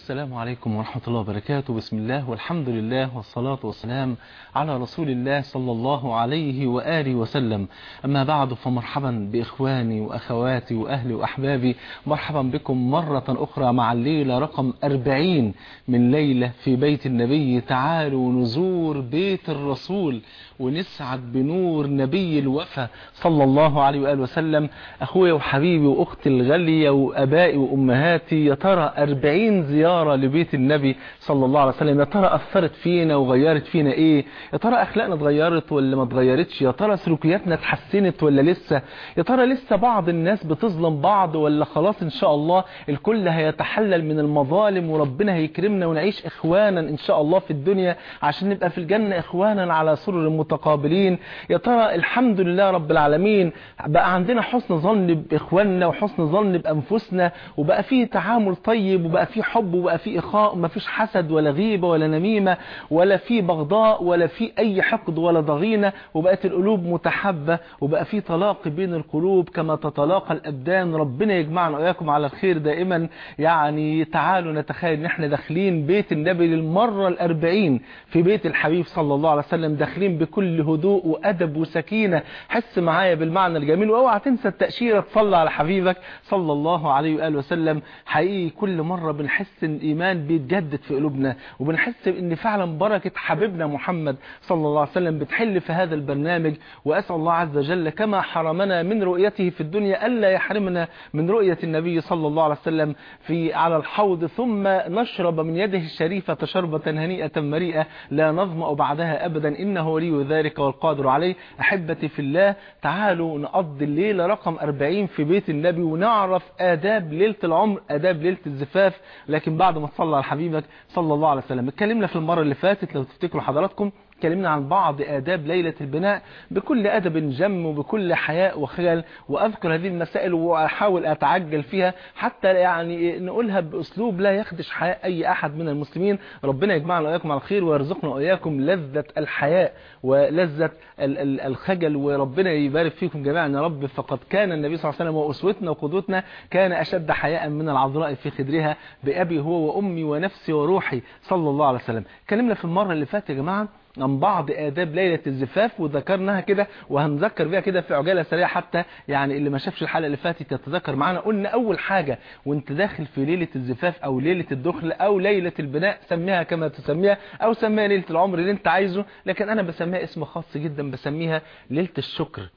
السلام عليكم ورحمة الله وبركاته بسم الله والحمد لله والصلاة والسلام على رسول الله صلى الله عليه وآله وسلم أما بعد فمرحبا بإخواني وأخواتي وأهلي وأحبابي مرحبا بكم مرة أخرى مع الليلة رقم أربعين من ليلة في بيت النبي تعالوا نزور بيت الرسول ونسعد بنور نبي الوفا صلى الله عليه وآله وسلم أخويا وحبيبي وأختي الغالية وأبائي وأمهاتي يا ترى أربعين زيارة لبيت النبي صلى الله عليه وسلم يا ترى أثرت فينا وغيرت فينا إيه يا ترى أخلاقنا اتغيرت ولا ما اتغيرتش يا ترى سلوكياتنا اتحسنت ولا لسه يا ترى لسه بعض الناس بتظلم بعض ولا خلاص إن شاء الله الكل هيتحلل من المظالم وربنا هيكرمنا ونعيش إخوانا إن شاء الله في الدنيا عشان نبقى في الجنة إخوانا على سرر متقابلين يا ترى الحمد لله رب العالمين بقى عندنا حسن ظن بإخواننا وحسن ظن بأنفسنا وبقى فيه تعامل طيب وبقى فيه حب وبقى فيه إخاء وما فيش حسد ولا غيبة ولا نميمة ولا فيه بغضاء ولا فيه أي حقد ولا ضغينة وبقت القلوب متحبة وبقى فيه تلاقي بين القلوب كما تتلاقى الأبدان ربنا يجمعنا وإياكم على الخير دائما يعني تعالوا نتخيل ان احنا داخلين بيت النبي للمرة الأربعين في بيت الحبيب صلى الله عليه وسلم داخلين بكل هدوء وأدب وسكينة حس معايا بالمعنى الجميل واوعى تنسى التأشيرة تصلى على حبيبك صلى الله عليه وآله وسلم حقيقي كل مرة بنحس ان الإيمان بيتجدد في قلوبنا وبنحس ان فعلا بركة حبيبنا محمد صلى الله عليه وسلم بتحل في هذا البرنامج وأسأل الله عز وجل كما حرمنا من رؤيته في الدنيا ألا يحرمنا من رؤية النبي صلى الله عليه وسلم في على الحوض ثم نشرب من يده الشريفة شربة هنيئة مريئة لا نظمأ بعدها أبدا إنه ولي ذلك والقادر عليه أحبتي في الله تعالوا نقضي الليلة رقم 40 في بيت النبي ونعرف آداب ليلة العمر آداب ليلة الزفاف لكن بعد ما تصلى على حبيبك صلى الله عليه وسلم اتكلمنا في المرة اللي فاتت لو تفتكروا حضراتكم اتكلمنا عن بعض آداب ليلة البناء بكل أدب جم وبكل حياء وخجل وأذكر هذه المسائل وأحاول أتعجل فيها حتى يعني نقولها بأسلوب لا يخدش حياء أي أحد من المسلمين ربنا يجمعنا وإياكم على الخير ويرزقنا وإياكم لذة الحياء ولذة الخجل وربنا يبارك فيكم جميعا يا رب فقد كان النبي صلى الله عليه وسلم وأسوتنا وقدوتنا كان أشد حياء من العذراء في خدرها بأبي هو وأمي ونفسي وروحي صلى الله عليه وسلم اتكلمنا في المرة اللي فاتت يا جماعة عن بعض آداب ليلة الزفاف وذكرناها كده وهنذكر بيها كده في عجالة سريعة حتى يعني اللي ما شافش الحلقة اللي فاتت يتذكر معانا قلنا أول حاجة وانت داخل في ليلة الزفاف أو ليلة الدخل أو ليلة البناء سميها كما تسميها أو سميها ليلة العمر اللي انت عايزه لكن أنا بسميها اسم خاص جدا بسميها ليلة الشكر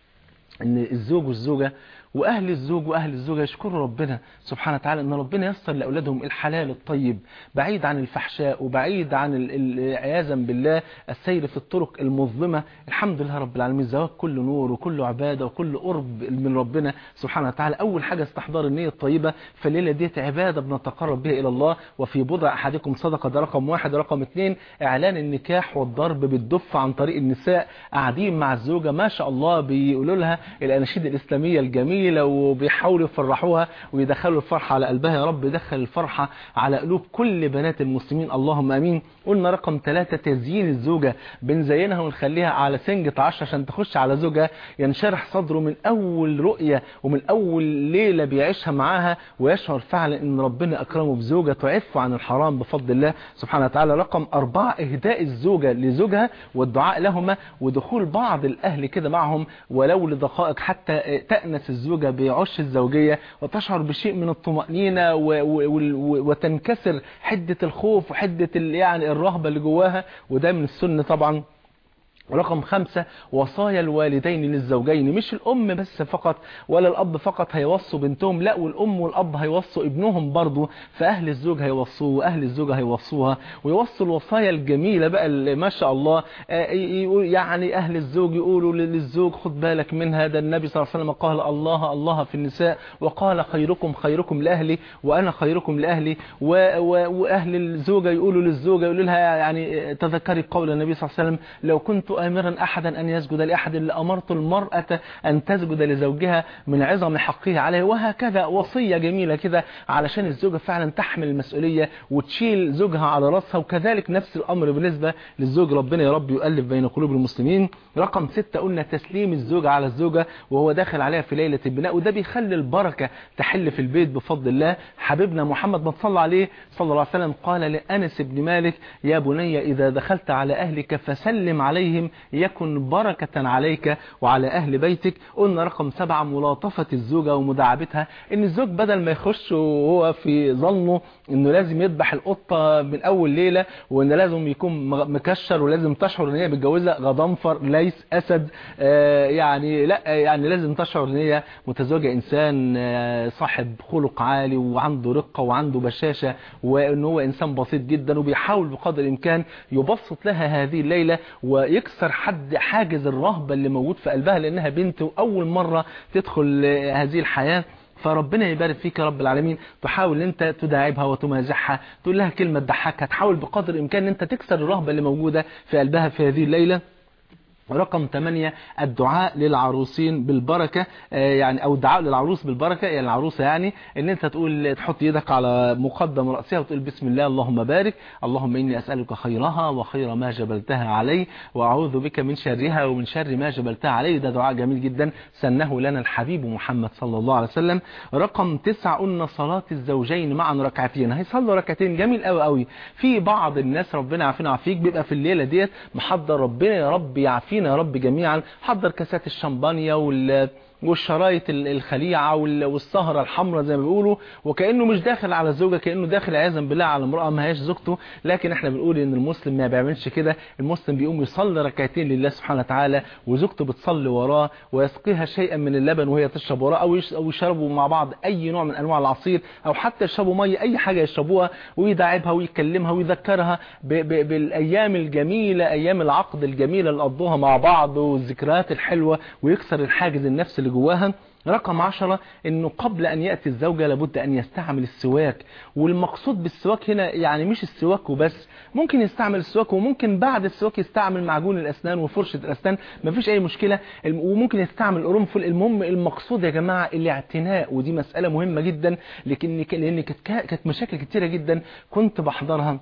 ان الزوج والزوجة واهل الزوج واهل الزوجة يشكروا ربنا سبحانه وتعالى ان ربنا يسر لاولادهم الحلال الطيب بعيد عن الفحشاء وبعيد عن عياذا بالله السير في الطرق المظلمة الحمد لله رب العالمين الزواج كله نور وكله عبادة وكله قرب من ربنا سبحانه وتعالى اول حاجة استحضار النية الطيبة فالليلة ديت عبادة بنتقرب بها الى الله وفي بضع احدكم صدقة ده رقم واحد رقم اثنين اعلان النكاح والضرب بالدف عن طريق النساء قاعدين مع الزوجة ما شاء الله بيقولوا لها الاناشيد الاسلامية الجميلة جميلة وبيحاولوا يفرحوها ويدخلوا الفرحة على قلبها يا رب دخل الفرحة على قلوب كل بنات المسلمين اللهم امين قلنا رقم ثلاثة تزيين الزوجة بنزينها ونخليها على سنجة عشر عشان تخش على زوجها ينشرح صدره من اول رؤية ومن اول ليلة بيعيشها معاها ويشعر فعلا ان ربنا اكرمه بزوجة تعف عن الحرام بفضل الله سبحانه وتعالى رقم اربعة اهداء الزوجة لزوجها والدعاء لهما ودخول بعض الاهل كده معهم ولو لدقائق حتى تأنس الزوجة الزوجة بعش الزوجية وتشعر بشيء من الطمأنينة وتنكسر حدة الخوف وحدة يعني الرهبة اللي جواها وده من السنة طبعا رقم خمسة وصايا الوالدين للزوجين مش الأم بس فقط ولا الأب فقط هيوصوا بنتهم لا والأم والأب هيوصوا ابنهم برضو فأهل الزوج هيوصوه وأهل الزوجة هيوصوها ويوصوا الوصايا الجميلة بقى اللي ما شاء الله يعني أهل الزوج يقولوا للزوج خد بالك من هذا النبي صلى الله عليه وسلم قال الله الله في النساء وقال خيركم خيركم لأهلي وأنا خيركم لأهلي وأهل الزوجة يقولوا للزوجة يقولوا لها يعني تذكري قول النبي صلى الله عليه وسلم لو كنت كنت آمرا أحدا أن يسجد لأحد لأمرت المرأة أن تسجد لزوجها من عظم حقه عليه وهكذا وصية جميلة كده علشان الزوجة فعلا تحمل المسؤولية وتشيل زوجها على رأسها وكذلك نفس الأمر بالنسبة للزوج ربنا يا رب يؤلف بين قلوب المسلمين رقم ستة قلنا تسليم الزوج على الزوجة وهو داخل عليها في ليلة البناء وده بيخلي البركة تحل في البيت بفضل الله حبيبنا محمد ما صلى عليه صلى الله عليه وسلم قال لأنس بن مالك يا بني إذا دخلت على أهلك فسلم عليهم يكن بركة عليك وعلى أهل بيتك قلنا رقم سبعة ملاطفة الزوجة ومداعبتها إن الزوج بدل ما يخش وهو في ظنه إنه لازم يذبح القطة من أول ليلة وإن لازم يكون مكشر ولازم تشعر إن هي متجوزة غضنفر ليس أسد آه يعني لا يعني لازم تشعر إن هي متزوجة إنسان آه صاحب خلق عالي وعنده رقة وعنده بشاشة وإن هو إنسان بسيط جدا وبيحاول بقدر الإمكان يبسط لها هذه الليلة ويكسر حد حاجز الرهبة اللي موجود في قلبها لأنها بنت وأول مرة تدخل هذه الحياة فربنا يبارك فيك يا رب العالمين تحاول انت تداعبها وتمازحها تقول لها كلمة تضحكها تحاول بقدر الامكان ان انت تكسر الرهبة اللي موجودة في قلبها في هذه الليلة رقم 8 الدعاء للعروسين بالبركة يعني او الدعاء للعروس بالبركة يعني العروسة يعني ان انت تقول تحط يدك على مقدم رأسها وتقول بسم الله اللهم بارك اللهم اني اسألك خيرها وخير ما جبلتها عليه واعوذ بك من شرها ومن شر ما جبلتها عليه ده دعاء جميل جدا سنه لنا الحبيب محمد صلى الله عليه وسلم رقم 9 قلنا صلاة الزوجين معا ركعتين هيصلوا ركعتين جميل قوي قوي في بعض الناس ربنا يعافينا ويعافيك بيبقى في الليلة ديت محضر ربنا يا رب يعافينا يا رب جميعا حضر كاسات الشمبانيا وال والشرايط الخليعة والسهرة الحمراء زي ما بيقولوا وكأنه مش داخل على الزوجة كأنه داخل عياذا بالله على امرأة ما هيش زوجته لكن احنا بنقول ان المسلم ما بيعملش كده المسلم بيقوم يصلي ركعتين لله سبحانه وتعالى وزوجته بتصلي وراه ويسقيها شيئا من اللبن وهي تشرب وراه او او يشربوا مع بعض اي نوع من انواع العصير او حتى يشربوا ميه اي حاجة يشربوها ويداعبها ويكلمها ويذكرها ب ب بالايام الجميلة ايام العقد الجميلة اللي قضوها مع بعض والذكريات الحلوة ويكسر الحاجز النفسي اللي جواها رقم عشرة انه قبل ان يأتي الزوجة لابد ان يستعمل السواك والمقصود بالسواك هنا يعني مش السواك وبس ممكن يستعمل السواك وممكن بعد السواك يستعمل معجون الاسنان وفرشة الاسنان مفيش اي مشكلة وممكن يستعمل قرنفل المهم المقصود يا جماعة الاعتناء ودي مسألة مهمة جدا لكن لان كانت مشاكل كتيرة جدا كنت بحضرها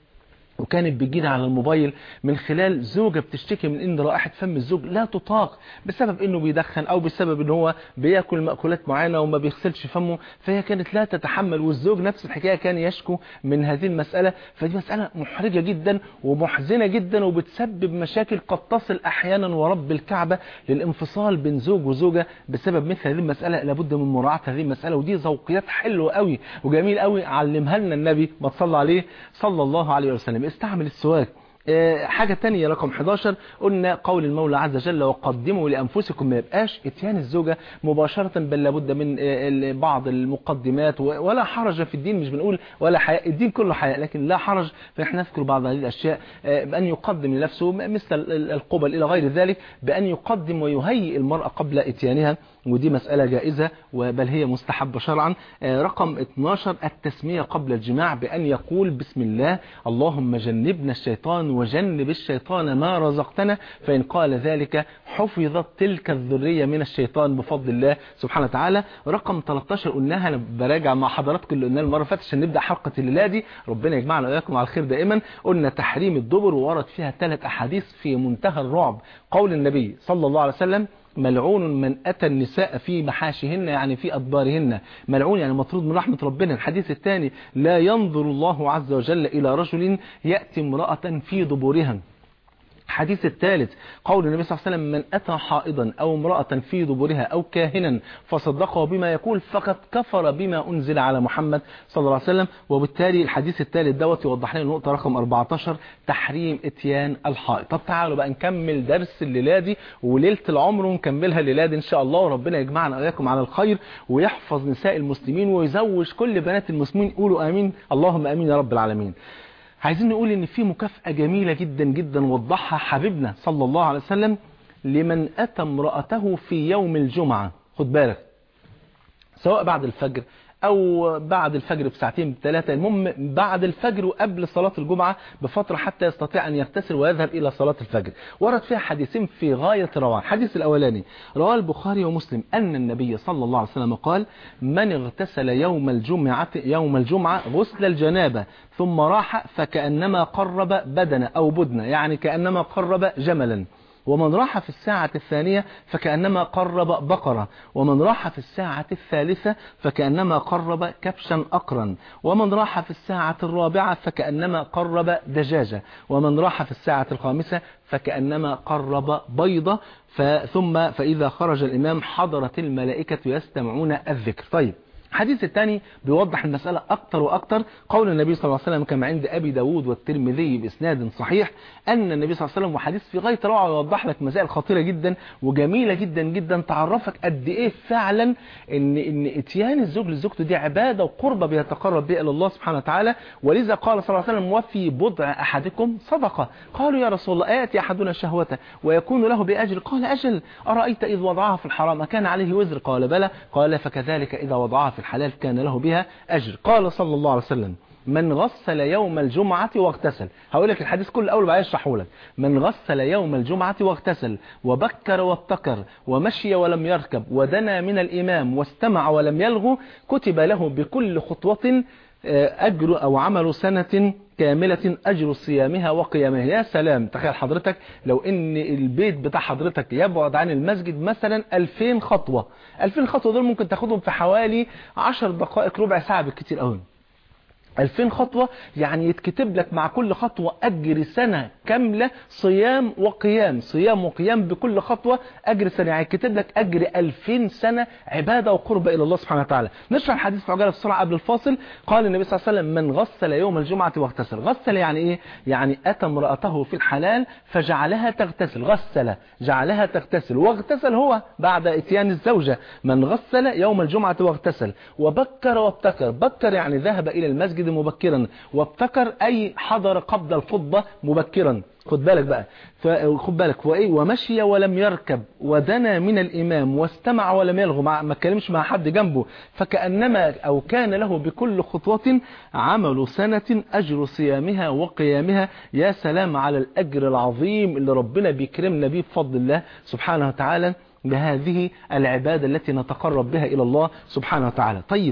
وكانت بتجينا على الموبايل من خلال زوجة بتشتكي من ان رائحة فم الزوج لا تطاق بسبب انه بيدخن او بسبب ان هو بياكل مأكولات معينة وما بيغسلش فمه فهي كانت لا تتحمل والزوج نفس الحكاية كان يشكو من هذه المسألة فدي مسألة محرجة جدا ومحزنة جدا وبتسبب مشاكل قد تصل احيانا ورب الكعبة للانفصال بين زوج وزوجة بسبب مثل هذه المسألة لابد من مراعاة هذه المسألة ودي ذوقيات حلوة قوي وجميل قوي علمها لنا النبي ما تصلى عليه صلى الله عليه وسلم استعمل السواك حاجة تانية رقم 11 قلنا قول المولى عز وجل وقدموا لأنفسكم ما يبقاش اتيان الزوجة مباشرة بل لابد من بعض المقدمات ولا حرج في الدين مش بنقول ولا حياء الدين كله حياء لكن لا حرج فإحنا نذكر بعض هذه الأشياء بأن يقدم لنفسه مثل القبل إلى غير ذلك بأن يقدم ويهيئ المرأة قبل اتيانها ودي مسألة جائزة بل هي مستحبة شرعا رقم 12 التسمية قبل الجماع بأن يقول بسم الله اللهم جنبنا الشيطان وجنب الشيطان ما رزقتنا فإن قال ذلك حفظت تلك الذرية من الشيطان بفضل الله سبحانه وتعالى رقم 13 قلناها أنا براجع مع حضراتكم اللي قلناه المرة فاتت عشان نبدأ حلقة الليلة دي ربنا يجمعنا وإياكم على الخير دائما قلنا تحريم الدبر وورد فيها ثلاث أحاديث في منتهى الرعب قول النبي صلى الله عليه وسلم ملعون من أتى النساء في محاشهن يعني في أدبارهن ملعون يعني مطرود من رحمة ربنا الحديث الثاني لا ينظر الله عز وجل إلى رجل يأتي امرأة في دبورها الحديث الثالث قول النبي صلى الله عليه وسلم من أتى حائضا أو امرأة في دبرها أو كاهنا فصدقه بما يقول فقد كفر بما أنزل على محمد صلى الله عليه وسلم وبالتالي الحديث الثالث دوت يوضح لنا النقطة رقم 14 تحريم اتيان الحائض طب تعالوا بقى نكمل درس الليلة دي وليلة العمر ونكملها الليلة دي إن شاء الله وربنا يجمعنا وإياكم على الخير ويحفظ نساء المسلمين ويزوج كل بنات المسلمين قولوا آمين اللهم آمين يا رب العالمين عايزين نقول ان في مكافأة جميلة جدا جدا وضحها حبيبنا صلى الله عليه وسلم لمن أتى امرأته في يوم الجمعة خد بالك سواء بعد الفجر او بعد الفجر بساعتين بثلاثه المهم بعد الفجر وقبل صلاه الجمعه بفتره حتى يستطيع ان يغتسل ويذهب الى صلاه الفجر ورد فيها حديثين في غايه الروعه الحديث الاولاني رواه البخاري ومسلم ان النبي صلى الله عليه وسلم قال من اغتسل يوم الجمعه يوم الجمعه غسل الجنابه ثم راح فكانما قرب بدنه او بدنه يعني كانما قرب جملا ومن راح في الساعة الثانية فكأنما قرب بقرة ومن راح في الساعة الثالثة فكأنما قرب كبشا أقرا ومن راح في الساعة الرابعة فكأنما قرب دجاجة ومن راح في الساعة الخامسة فكأنما قرب بيضة ثم فإذا خرج الإمام حضرت الملائكة يستمعون الذكر طيب الحديث الثاني بيوضح المسألة أكتر وأكتر قول النبي صلى الله عليه وسلم كما عند أبي داود والترمذي بإسناد صحيح أن النبي صلى الله عليه وسلم وحديث في غاية روعة يوضح لك مسائل خطيرة جدا وجميلة جدا جدا تعرفك قد إيه فعلا إن إن إتيان الزوج لزوجته دي عبادة وقربة بيتقرب بها إلى الله سبحانه وتعالى ولذا قال صلى الله عليه وسلم وفي بضع أحدكم صدقة قالوا يا رسول الله آياتي أحدنا شهوته ويكون له بأجر قال أجل أرأيت إذ وضعها في الحرام أكان عليه وزر قال بلى قال فكذلك إذا وضعها في الحلال كان له بها أجر قال صلى الله عليه وسلم من غسل يوم الجمعة واغتسل هقول لك الحديث كله الأول بعد اشرحه لك من غسل يوم الجمعة واغتسل وبكر وابتكر ومشي ولم يركب ودنا من الإمام واستمع ولم يلغو كتب له بكل خطوة أجر أو عمل سنة كاملة أجر صيامها وقيامها يا سلام تخيل حضرتك لو ان البيت بتاع حضرتك يبعد عن المسجد مثلا 2000 خطوة 2000 خطوة دول ممكن تاخدهم في حوالي 10 دقائق ربع ساعة بالكتير قوي 2000 خطوة يعني يتكتب لك مع كل خطوة أجر سنة كاملة صيام وقيام صيام وقيام بكل خطوة أجر سنة يعني يتكتب لك أجر 2000 سنة عبادة وقربة إلى الله سبحانه وتعالى نشرح الحديث في عجالة بسرعة قبل الفاصل قال النبي صلى الله عليه وسلم من غسل يوم الجمعة واغتسل غسل يعني إيه يعني أتى امرأته في الحلال فجعلها تغتسل غسل جعلها تغتسل واغتسل هو بعد اتيان الزوجة من غسل يوم الجمعة واغتسل وبكر وابتكر بكر يعني ذهب إلى المسجد المسجد مبكرا وابتكر أي حضر قبل الخطبة مبكرا خد بالك بقى خد بالك وايه ومشي ولم يركب ودنا من الامام واستمع ولم يلغو ما اتكلمش مع حد جنبه فكانما او كان له بكل خطوه عمل سنه اجر صيامها وقيامها يا سلام على الاجر العظيم اللي ربنا بيكرمنا بيه بفضل الله سبحانه وتعالى بهذه العباده التي نتقرب بها الى الله سبحانه وتعالى طيب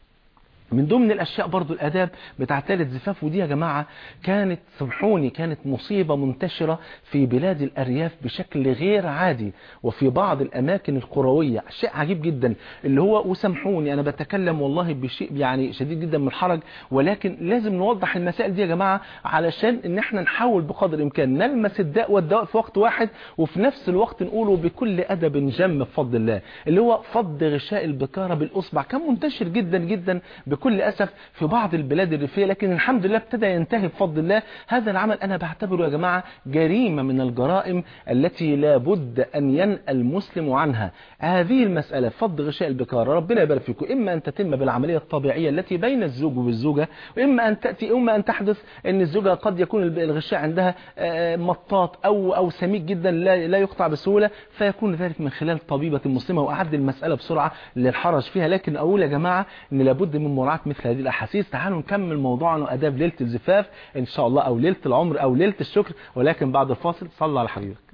من ضمن الأشياء برضو الأداب بتاع ثالث زفاف ودي يا جماعة كانت سامحوني كانت مصيبة منتشرة في بلاد الأرياف بشكل غير عادي وفي بعض الأماكن القروية شيء عجيب جدا اللي هو وسامحوني أنا بتكلم والله بشيء يعني شديد جدا من الحرج ولكن لازم نوضح المسائل دي يا جماعة علشان إن احنا نحاول بقدر الإمكان نلمس الداء والدواء في وقت واحد وفي نفس الوقت نقوله بكل أدب جم بفضل الله اللي هو فض غشاء البكارة بالأصبع كان منتشر جدا جدا بكل أسف في بعض البلاد الريفية لكن الحمد لله ابتدى ينتهي بفضل الله هذا العمل أنا بعتبره يا جماعة جريمة من الجرائم التي لا بد أن ينأى المسلم عنها هذه المسألة فض غشاء البكارة ربنا يبارك فيكم إما أن تتم بالعملية الطبيعية التي بين الزوج والزوجة وإما أن تأتي إما أن تحدث أن الزوجة قد يكون الغشاء عندها مطاط أو أو سميك جدا لا لا يقطع بسهولة فيكون ذلك من خلال طبيبة مسلمة وأعد المسألة بسرعة للحرج فيها لكن أقول يا جماعة أن لابد من مراعاة مثل هذه الأحاسيس تعالوا نكمل موضوعنا وأداب ليلة الزفاف إن شاء الله أو ليلة العمر أو ليلة الشكر ولكن بعد الفاصل صلى على حبيبك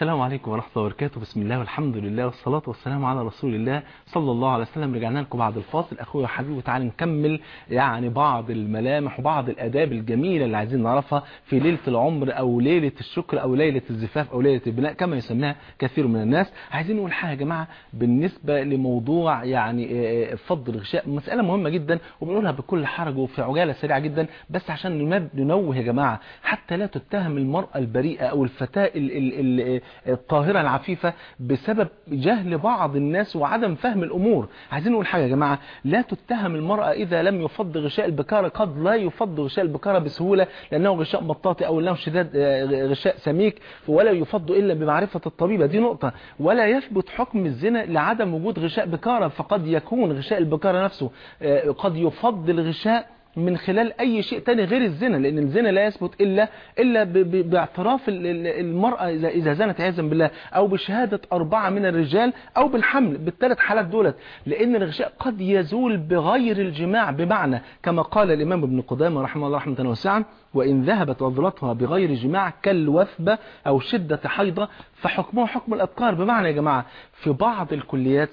السلام عليكم ورحمة الله وبركاته بسم الله والحمد لله والصلاة والسلام على رسول الله صلى الله عليه وسلم رجعنا لكم بعد الفاصل أخويا وحبيبي تعالى نكمل يعني بعض الملامح وبعض الأداب الجميلة اللي عايزين نعرفها في ليلة العمر أو ليلة الشكر أو ليلة الزفاف أو ليلة البناء كما يسميها كثير من الناس عايزين نقول حاجة يا جماعة بالنسبة لموضوع يعني فضل الغشاء مسألة مهمة جدا وبنقولها بكل حرج وفي عجالة سريعة جدا بس عشان ننوه يا جماعة حتى لا تتهم المرأة البريئة أو الفتاة ال ال ال الطاهرة العفيفة بسبب جهل بعض الناس وعدم فهم الأمور عايزين نقول حاجة يا جماعة لا تتهم المرأة إذا لم يفض غشاء البكارة قد لا يفض غشاء البكارة بسهولة لأنه غشاء مطاطي أو أنه شداد غشاء سميك ولا يفض إلا بمعرفة الطبيبة دي نقطة ولا يثبت حكم الزنا لعدم وجود غشاء بكارة فقد يكون غشاء البكارة نفسه قد يفض الغشاء من خلال أي شيء تاني غير الزنا لأن الزنا لا يثبت إلا إلا باعتراف المرأة إذا إذا زنت عياذا بالله أو بشهادة أربعة من الرجال أو بالحمل بالثلاث حالات دولت لأن الغشاء قد يزول بغير الجماع بمعنى كما قال الإمام ابن قدامة رحمه الله رحمة واسعة وإن ذهبت عضلتها بغير جماع كالوثبة أو شدة حيضة فحكمه حكم الأبكار بمعنى يا جماعة في بعض الكليات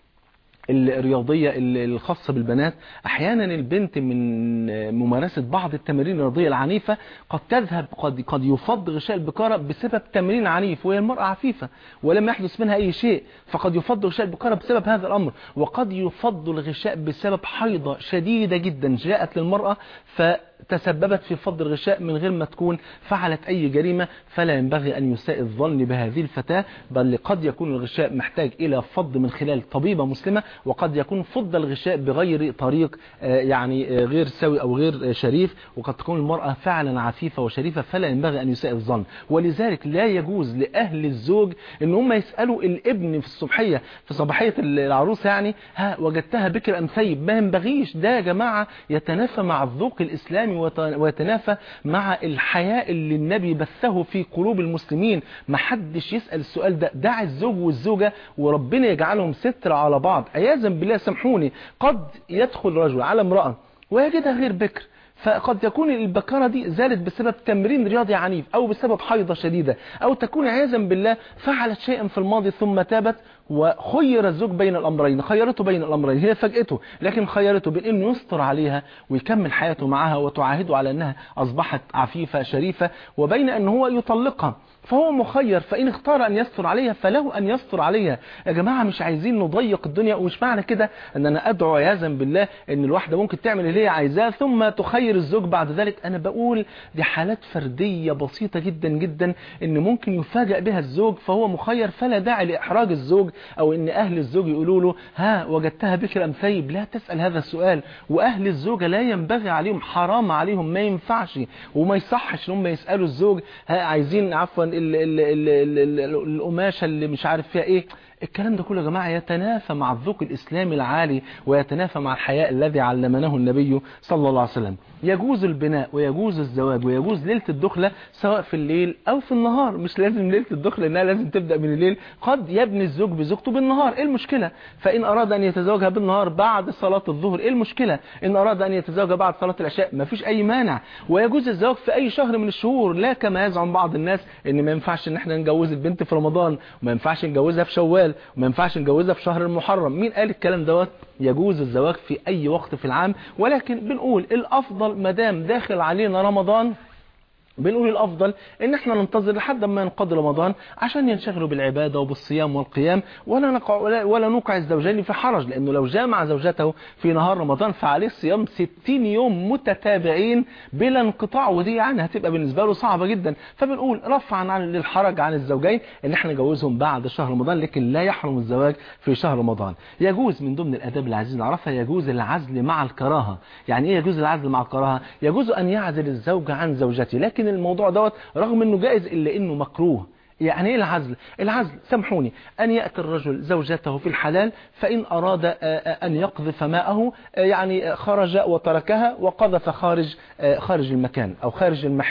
الرياضية الخاصة بالبنات احيانا البنت من ممارسة بعض التمارين الرياضية العنيفة قد تذهب قد قد يفض غشاء البكارة بسبب تمرين عنيف وهي المرأة عفيفة ولم يحدث منها اي شيء فقد يفض غشاء البكارة بسبب هذا الامر وقد يفض الغشاء بسبب حيضة شديدة جدا جاءت للمرأة ف تسببت في فض الغشاء من غير ما تكون فعلت أي جريمة فلا ينبغي أن يساء الظن بهذه الفتاة بل قد يكون الغشاء محتاج إلى فض من خلال طبيبة مسلمة وقد يكون فض الغشاء بغير طريق يعني غير سوي أو غير شريف وقد تكون المرأة فعلا عفيفة وشريفة فلا ينبغي أن يساء الظن ولذلك لا يجوز لأهل الزوج أن هم يسألوا الابن في الصبحية في صباحية العروسة يعني ها وجدتها بكر أم ثيب ما ينبغيش ده يا جماعة يتنافى مع الذوق الإسلامي ويتنافى مع الحياء اللي النبي بثه في قلوب المسلمين ما حدش يسأل السؤال ده دع الزوج والزوجة وربنا يجعلهم ستر على بعض عياذا بالله سامحوني قد يدخل رجل على امرأة ويجدها غير بكر فقد تكون البكارة دي زالت بسبب تمرين رياضي عنيف أو بسبب حيضة شديدة أو تكون عياذا بالله فعلت شيئا في الماضي ثم تابت وخير الزوج بين الأمرين خيرته بين الأمرين هي فاجئته لكن خيرته بين أنه يستر عليها ويكمل حياته معها وتعاهده على أنها أصبحت عفيفة شريفة وبين أنه هو يطلقها فهو مخير فإن اختار أن يستر عليها فله أن يستر عليها يا جماعة مش عايزين نضيق الدنيا ومش معنى كده أن أنا أدعو عياذا بالله أن الواحدة ممكن تعمل اللي هي عايزاه ثم تخير الزوج بعد ذلك أنا بقول دي حالات فردية بسيطة جدا جدا أن ممكن يفاجأ بها الزوج فهو مخير فلا داعي لإحراج الزوج أو أن أهل الزوج يقولوا له ها وجدتها بكر أم ثيب لا تسأل هذا السؤال وأهل الزوجة لا ينبغي عليهم حرام عليهم ما ينفعش وما يصحش ان هم يسألوا الزوج ها عايزين عفوا القماشة اللي مش عارف فيها ايه الكلام ده كله يا جماعة يتنافى مع الذوق الإسلامي العالي ويتنافى مع الحياء الذي علمناه النبي صلى الله عليه وسلم يجوز البناء ويجوز الزواج ويجوز ليلة الدخلة سواء في الليل أو في النهار مش لازم ليلة الدخلة إنها لازم تبدأ من الليل قد يبني الزوج بزوجته بالنهار إيه المشكلة فإن أراد أن يتزوجها بالنهار بعد صلاة الظهر إيه المشكلة إن أراد أن يتزوجها بعد صلاة العشاء ما فيش أي مانع ويجوز الزواج في أي شهر من الشهور لا كما يزعم بعض الناس إن ما ينفعش إن احنا نجوز البنت في رمضان وما ينفعش نجوزها في شوال وما ينفعش نجوزها في شهر المحرم مين قال الكلام دوت يجوز الزواج في أي وقت في العام ولكن بنقول الأفضل مدام داخل علينا رمضان بنقول الأفضل إن احنا ننتظر لحد ما ينقضي رمضان عشان ينشغلوا بالعبادة وبالصيام والقيام ولا نقع ولا نوقع الزوجين في حرج لأنه لو جامع زوجته في نهار رمضان فعليه صيام 60 يوم متتابعين بلا انقطاع ودي يعني هتبقى بالنسبة له صعبة جدا فبنقول رفعا عن للحرج عن الزوجين إن احنا نجوزهم بعد شهر رمضان لكن لا يحرم الزواج في شهر رمضان يجوز من ضمن الآداب اللي عايزين نعرفها يجوز العزل مع الكراهة يعني إيه يجوز العزل مع الكراهة يجوز أن يعزل الزوج عن زوجته لكن الموضوع دوت رغم انه جائز الا انه مكروه يعني ايه العزل العزل سامحوني ان يأتي الرجل زوجته في الحلال فان اراد ان يقذف ماءه يعني خرج وتركها وقذف خارج خارج المكان او خارج المحل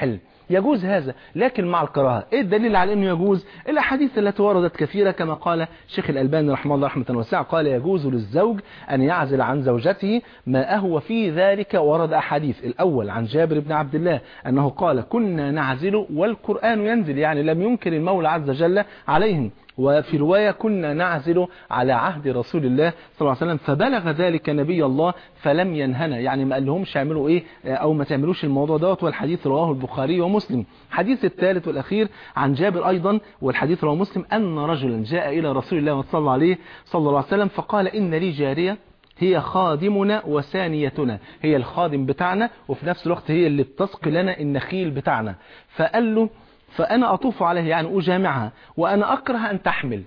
يجوز هذا لكن مع الكراهة ايه الدليل على انه يجوز الاحاديث التي وردت كثيرة كما قال شيخ الألباني رحمه الله رحمة واسعة قال يجوز للزوج أن يعزل عن زوجته ما أهو في ذلك ورد أحاديث الأول عن جابر بن عبد الله أنه قال كنا نعزل والقرآن ينزل يعني لم ينكر المولى عز وجل عليهم وفي رواية كنا نعزل على عهد رسول الله صلى الله عليه وسلم فبلغ ذلك نبي الله فلم ينهنا يعني ما قال لهمش اعملوا ايه او ما تعملوش الموضوع دوت والحديث رواه البخاري ومسلم حديث الثالث والاخير عن جابر ايضا والحديث رواه مسلم ان رجلا جاء الى رسول الله صلى الله عليه صلى الله عليه وسلم فقال ان لي جارية هي خادمنا وثانيتنا هي الخادم بتاعنا وفي نفس الوقت هي اللي بتسقي لنا النخيل بتاعنا فقال له فأنا أطوف عليها يعني أجامعها وأنا أكره أن تحمل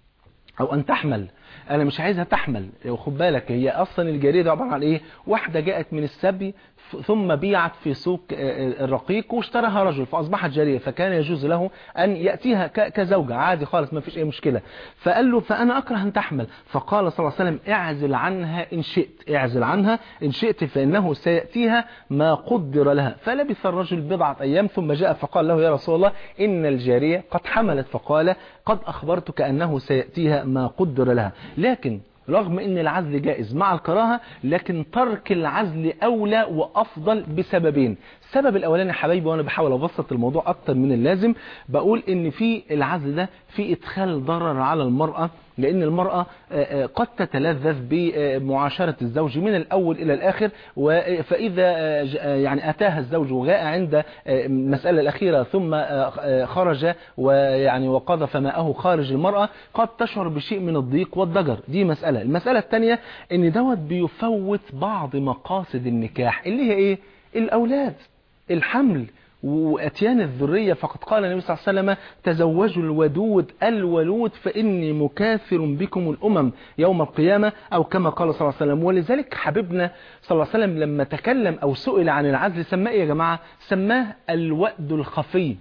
أو أن تحمل أنا مش عايزها تحمل خد بالك هي أصلا الجارية دي عبارة عن إيه واحدة جاءت من السبي ثم بيعت في سوق الرقيق واشتراها رجل فأصبحت جارية فكان يجوز له أن يأتيها كزوجة عادي خالص ما فيش أي مشكلة فقال له فأنا أكره أن تحمل فقال صلى الله عليه وسلم اعزل عنها إن شئت اعزل عنها إن شئت فإنه سيأتيها ما قدر لها فلبث الرجل بضعة أيام ثم جاء فقال له يا رسول الله إن الجارية قد حملت فقال قد أخبرتك أنه سيأتيها ما قدر لها لكن رغم ان العزل جائز مع الكراهة لكن ترك العزل اولى وافضل بسببين السبب الاولاني يا حبايبي وانا بحاول ابسط الموضوع اكتر من اللازم بقول ان في العزل ده في ادخال ضرر على المرأة لان المرأة قد تتلذذ بمعاشرة الزوج من الاول الى الاخر فاذا يعني اتاها الزوج وجاء عند المسألة الاخيرة ثم خرج ويعني وقذف ماءه خارج المرأة قد تشعر بشيء من الضيق والضجر دي مسألة المسألة الثانية ان دوت بيفوت بعض مقاصد النكاح اللي هي ايه الاولاد الحمل وأتيان الذرية فقد قال النبي صلى الله عليه وسلم تزوجوا الودود الولود فإني مكاثر بكم الأمم يوم القيامة أو كما قال صلى الله عليه وسلم ولذلك حبيبنا صلى الله عليه وسلم لما تكلم أو سئل عن العزل سماه يا جماعة سماه الوأد الخفي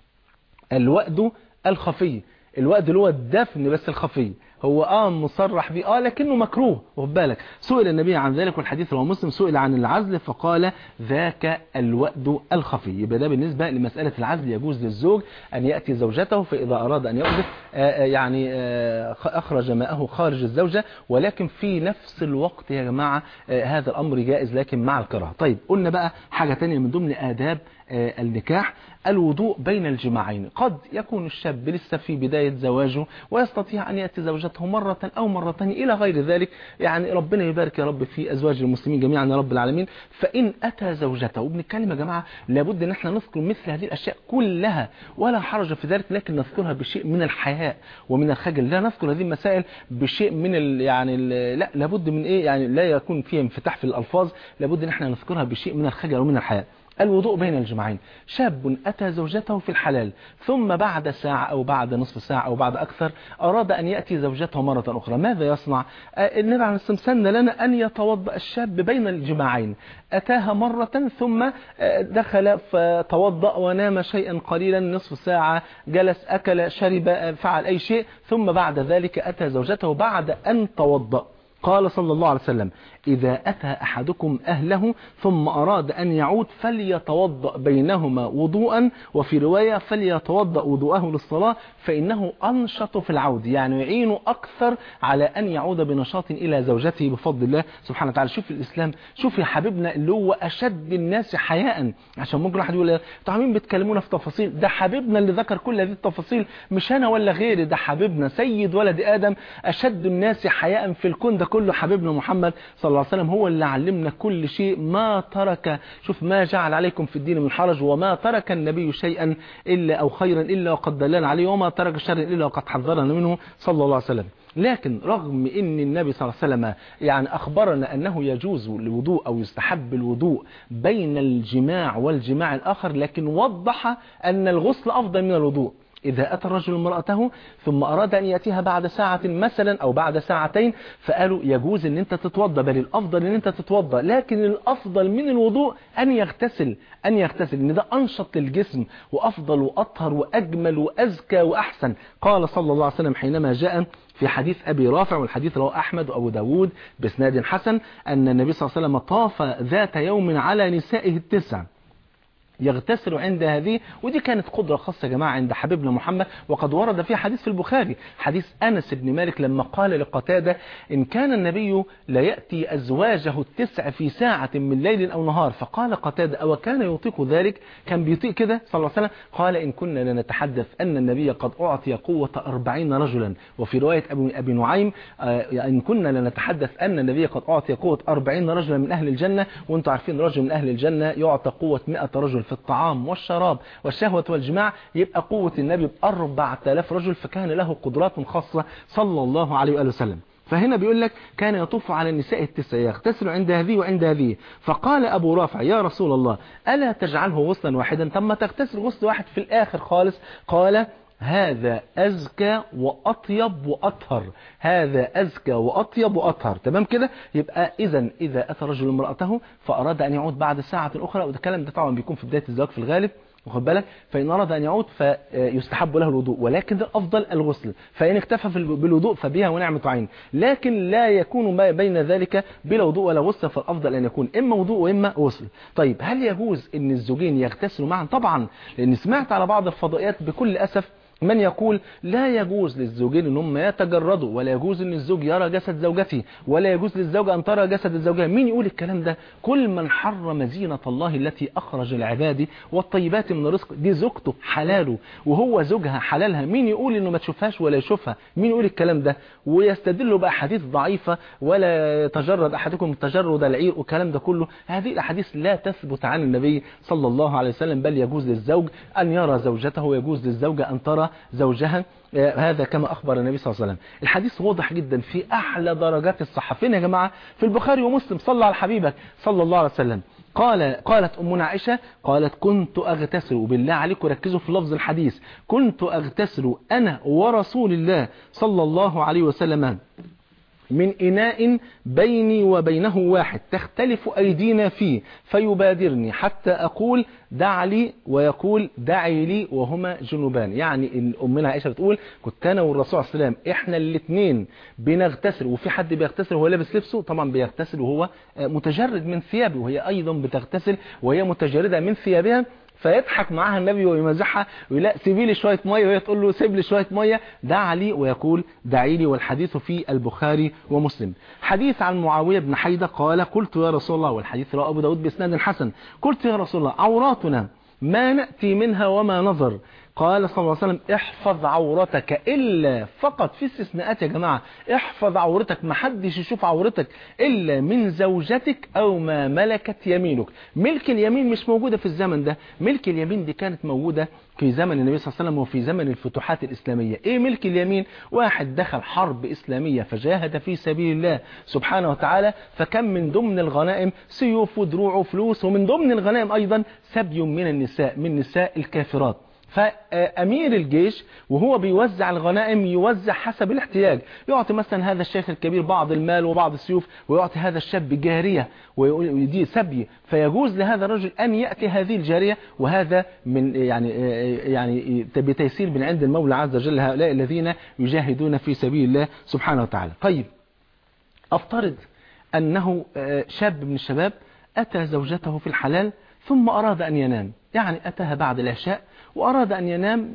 الوأد الخفي الوأد اللي هو الدفن بس الخفي هو اه مصرح به اه لكنه مكروه واخد بالك سئل النبي عن ذلك والحديث رواه مسلم سئل عن العزل فقال ذاك الوأد الخفي يبقى ده بالنسبة لمسألة العزل يجوز للزوج أن يأتي زوجته فإذا أراد أن يقذف آه يعني آه أخرج ماءه خارج الزوجة ولكن في نفس الوقت يا جماعة آه هذا الأمر جائز لكن مع الكراهه طيب قلنا بقى حاجة تانية من ضمن آداب النكاح الوضوء بين الجماعين قد يكون الشاب لسه في بداية زواجه ويستطيع أن يأتي زوجته مرة أو مرتين إلى غير ذلك يعني ربنا يبارك يا رب في أزواج المسلمين جميعا يا رب العالمين فإن أتى زوجته وبنتكلم يا جماعة لابد أن احنا نذكر مثل هذه الأشياء كلها ولا حرج في ذلك لكن نذكرها بشيء من الحياء ومن الخجل لا نذكر هذه المسائل بشيء من ال يعني ال لا لابد من إيه يعني لا يكون فيها انفتاح في الألفاظ لابد أن احنا نذكرها بشيء من الخجل ومن الحياء الوضوء بين الجمعين شاب أتى زوجته في الحلال ثم بعد ساعة أو بعد نصف ساعة أو بعد أكثر أراد أن يأتي زوجته مرة أخرى ماذا يصنع النبي عليه الصلاة والسلام سن لنا أن يتوضأ الشاب بين الجماعين أتاها مرة ثم دخل فتوضأ ونام شيئا قليلا نصف ساعة جلس أكل شرب فعل أي شيء ثم بعد ذلك أتى زوجته بعد أن توضأ قال صلى الله عليه وسلم إذا أتى أحدكم أهله ثم أراد أن يعود فليتوضأ بينهما وضوءا وفي رواية فليتوضأ وضوءه للصلاة فإنه أنشط في العود يعني يعين أكثر على أن يعود بنشاط إلى زوجته بفضل الله سبحانه وتعالى شوف الإسلام شوف يا حبيبنا اللي هو أشد الناس حياء عشان ممكن واحد يقول انتوا عاملين بتكلمونا في تفاصيل ده حبيبنا اللي ذكر كل هذه التفاصيل مش أنا ولا غيري ده حبيبنا سيد ولد آدم أشد الناس حياء في الكون ده كله حبيبنا محمد صلى الله عليه وسلم هو اللي علمنا كل شيء ما ترك شوف ما جعل عليكم في الدين من حرج وما ترك النبي شيئا إلا أو خيرا إلا وقد دلنا عليه وما ترك شرا إلا وقد حذرنا منه صلى الله عليه وسلم لكن رغم ان النبي صلى الله عليه وسلم يعني اخبرنا انه يجوز الوضوء او يستحب الوضوء بين الجماع والجماع الاخر لكن وضح ان الغسل افضل من الوضوء إذا أتى الرجل امرأته ثم أراد أن يأتيها بعد ساعة مثلا أو بعد ساعتين فقالوا يجوز أن أنت تتوضى بل الأفضل أن أنت تتوضى لكن الأفضل من الوضوء أن يغتسل أن يغتسل أن ده أنشط للجسم وأفضل وأطهر وأجمل وأزكى وأحسن قال صلى الله عليه وسلم حينما جاء في حديث أبي رافع والحديث رواه أحمد وأبو داود بسناد حسن أن النبي صلى الله عليه وسلم طاف ذات يوم على نسائه التسع يغتسل عند هذه ودي كانت قدرة خاصة يا جماعة عند حبيبنا محمد وقد ورد في حديث في البخاري حديث أنس بن مالك لما قال لقتادة إن كان النبي لا يأتي أزواجه التسع في ساعة من ليل أو نهار فقال قتادة أو كان يطيق ذلك كان بيطيق كده صلى الله عليه وسلم قال إن كنا لنتحدث أن النبي قد أعطي قوة أربعين رجلا وفي رواية أبي, أبي نعيم آه إن كنا لنتحدث أن النبي قد أعطي قوة أربعين رجلا من أهل الجنة وانتم عارفين رجل من أهل الجنة يعطى قوة مئة رجل في الطعام والشراب والشهوة والجماع يبقى قوة النبي بأربع تلاف رجل فكان له قدرات خاصة صلى الله عليه وآله وسلم فهنا بيقول لك كان يطوف على النساء التسع يغتسل عند هذه وعند هذه فقال أبو رافع يا رسول الله ألا تجعله غسلا واحدا ثم تغتسل غسل واحد في الآخر خالص قال هذا أزكى وأطيب وأطهر هذا أزكى وأطيب وأطهر تمام كده يبقى إذا إذا أتى رجل امرأته فأراد أن يعود بعد ساعة أخرى وده الكلام ده طبعا بيكون في بداية الزواج في الغالب واخد بالك فإن أراد أن يعود فيستحب له الوضوء ولكن الأفضل الغسل فإن اكتفى بالوضوء فبها ونعمة عين لكن لا يكون بين ذلك بلا وضوء ولا غسل فالأفضل أن يكون إما وضوء وإما غسل طيب هل يجوز أن الزوجين يغتسلوا معا طبعا لأن سمعت على بعض الفضائيات بكل أسف من يقول لا يجوز للزوجين ان هم يتجردوا ولا يجوز ان الزوج يرى جسد زوجته ولا يجوز للزوجة ان ترى جسد زوجها مين يقول الكلام ده كل من حرم زينة الله التي اخرج العباد والطيبات من الرزق دي زوجته حلاله وهو زوجها حلالها مين يقول انه ما تشوفهاش ولا يشوفها مين يقول الكلام ده ويستدلوا باحاديث ضعيفة ولا يتجرد احدكم تجرد العير والكلام ده كله هذه الاحاديث لا تثبت عن النبي صلى الله عليه وسلم بل يجوز للزوج ان يرى زوجته ويجوز للزوجة ان ترى زوجها هذا كما أخبر النبي صلى الله عليه وسلم الحديث واضح جدا في أحلى درجات الصحة فين يا جماعة في البخاري ومسلم صلى على حبيبك صلى الله عليه وسلم قال قالت أمنا عائشة قالت كنت أغتسل وبالله عليكم ركزوا في لفظ الحديث كنت أغتسل أنا ورسول الله صلى الله عليه وسلم من إناء بيني وبينه واحد تختلف أيدينا فيه فيبادرني حتى أقول دع لي ويقول دعي لي وهما جنوبان يعني أمنا عائشة بتقول كنت أنا والرسول صلى الله عليه وسلم إحنا الاثنين بنغتسل وفي حد بيغتسل وهو لابس لبسه طبعا بيغتسل وهو متجرد من ثيابه وهي أيضا بتغتسل وهي متجردة من ثيابها فيضحك معاها النبي ويمزحها ويقول لا سيبي لي شويه ميه وهي تقول له سيب لي شويه ميه دع لي ويقول دعي لي والحديث في البخاري ومسلم حديث عن معاويه بن حيده قال قلت يا رسول الله والحديث رواه ابو داود باسناد حسن قلت يا رسول الله عوراتنا ما ناتي منها وما نظر قال صلى الله عليه وسلم احفظ عورتك إلا فقط في استثناءات يا جماعة احفظ عورتك ما حدش يشوف عورتك إلا من زوجتك أو ما ملكت يمينك ملك اليمين مش موجودة في الزمن ده ملك اليمين دي كانت موجودة في زمن النبي صلى الله عليه وسلم وفي زمن الفتوحات الإسلامية ايه ملك اليمين واحد دخل حرب إسلامية فجاهد في سبيل الله سبحانه وتعالى فكم من ضمن الغنائم سيوف ودروع وفلوس ومن ضمن الغنائم أيضا سبي من النساء من نساء الكافرات فأمير الجيش وهو بيوزع الغنائم يوزع حسب الاحتياج يعطي مثلا هذا الشيخ الكبير بعض المال وبعض السيوف ويعطي هذا الشاب جارية ويدي سبي فيجوز لهذا الرجل أن يأتي هذه الجارية وهذا من يعني يعني بتيسير من عند المولى عز وجل هؤلاء الذين يجاهدون في سبيل الله سبحانه وتعالى طيب أفترض أنه شاب من الشباب أتى زوجته في الحلال ثم أراد أن ينام يعني أتاها بعد العشاء وأراد أن ينام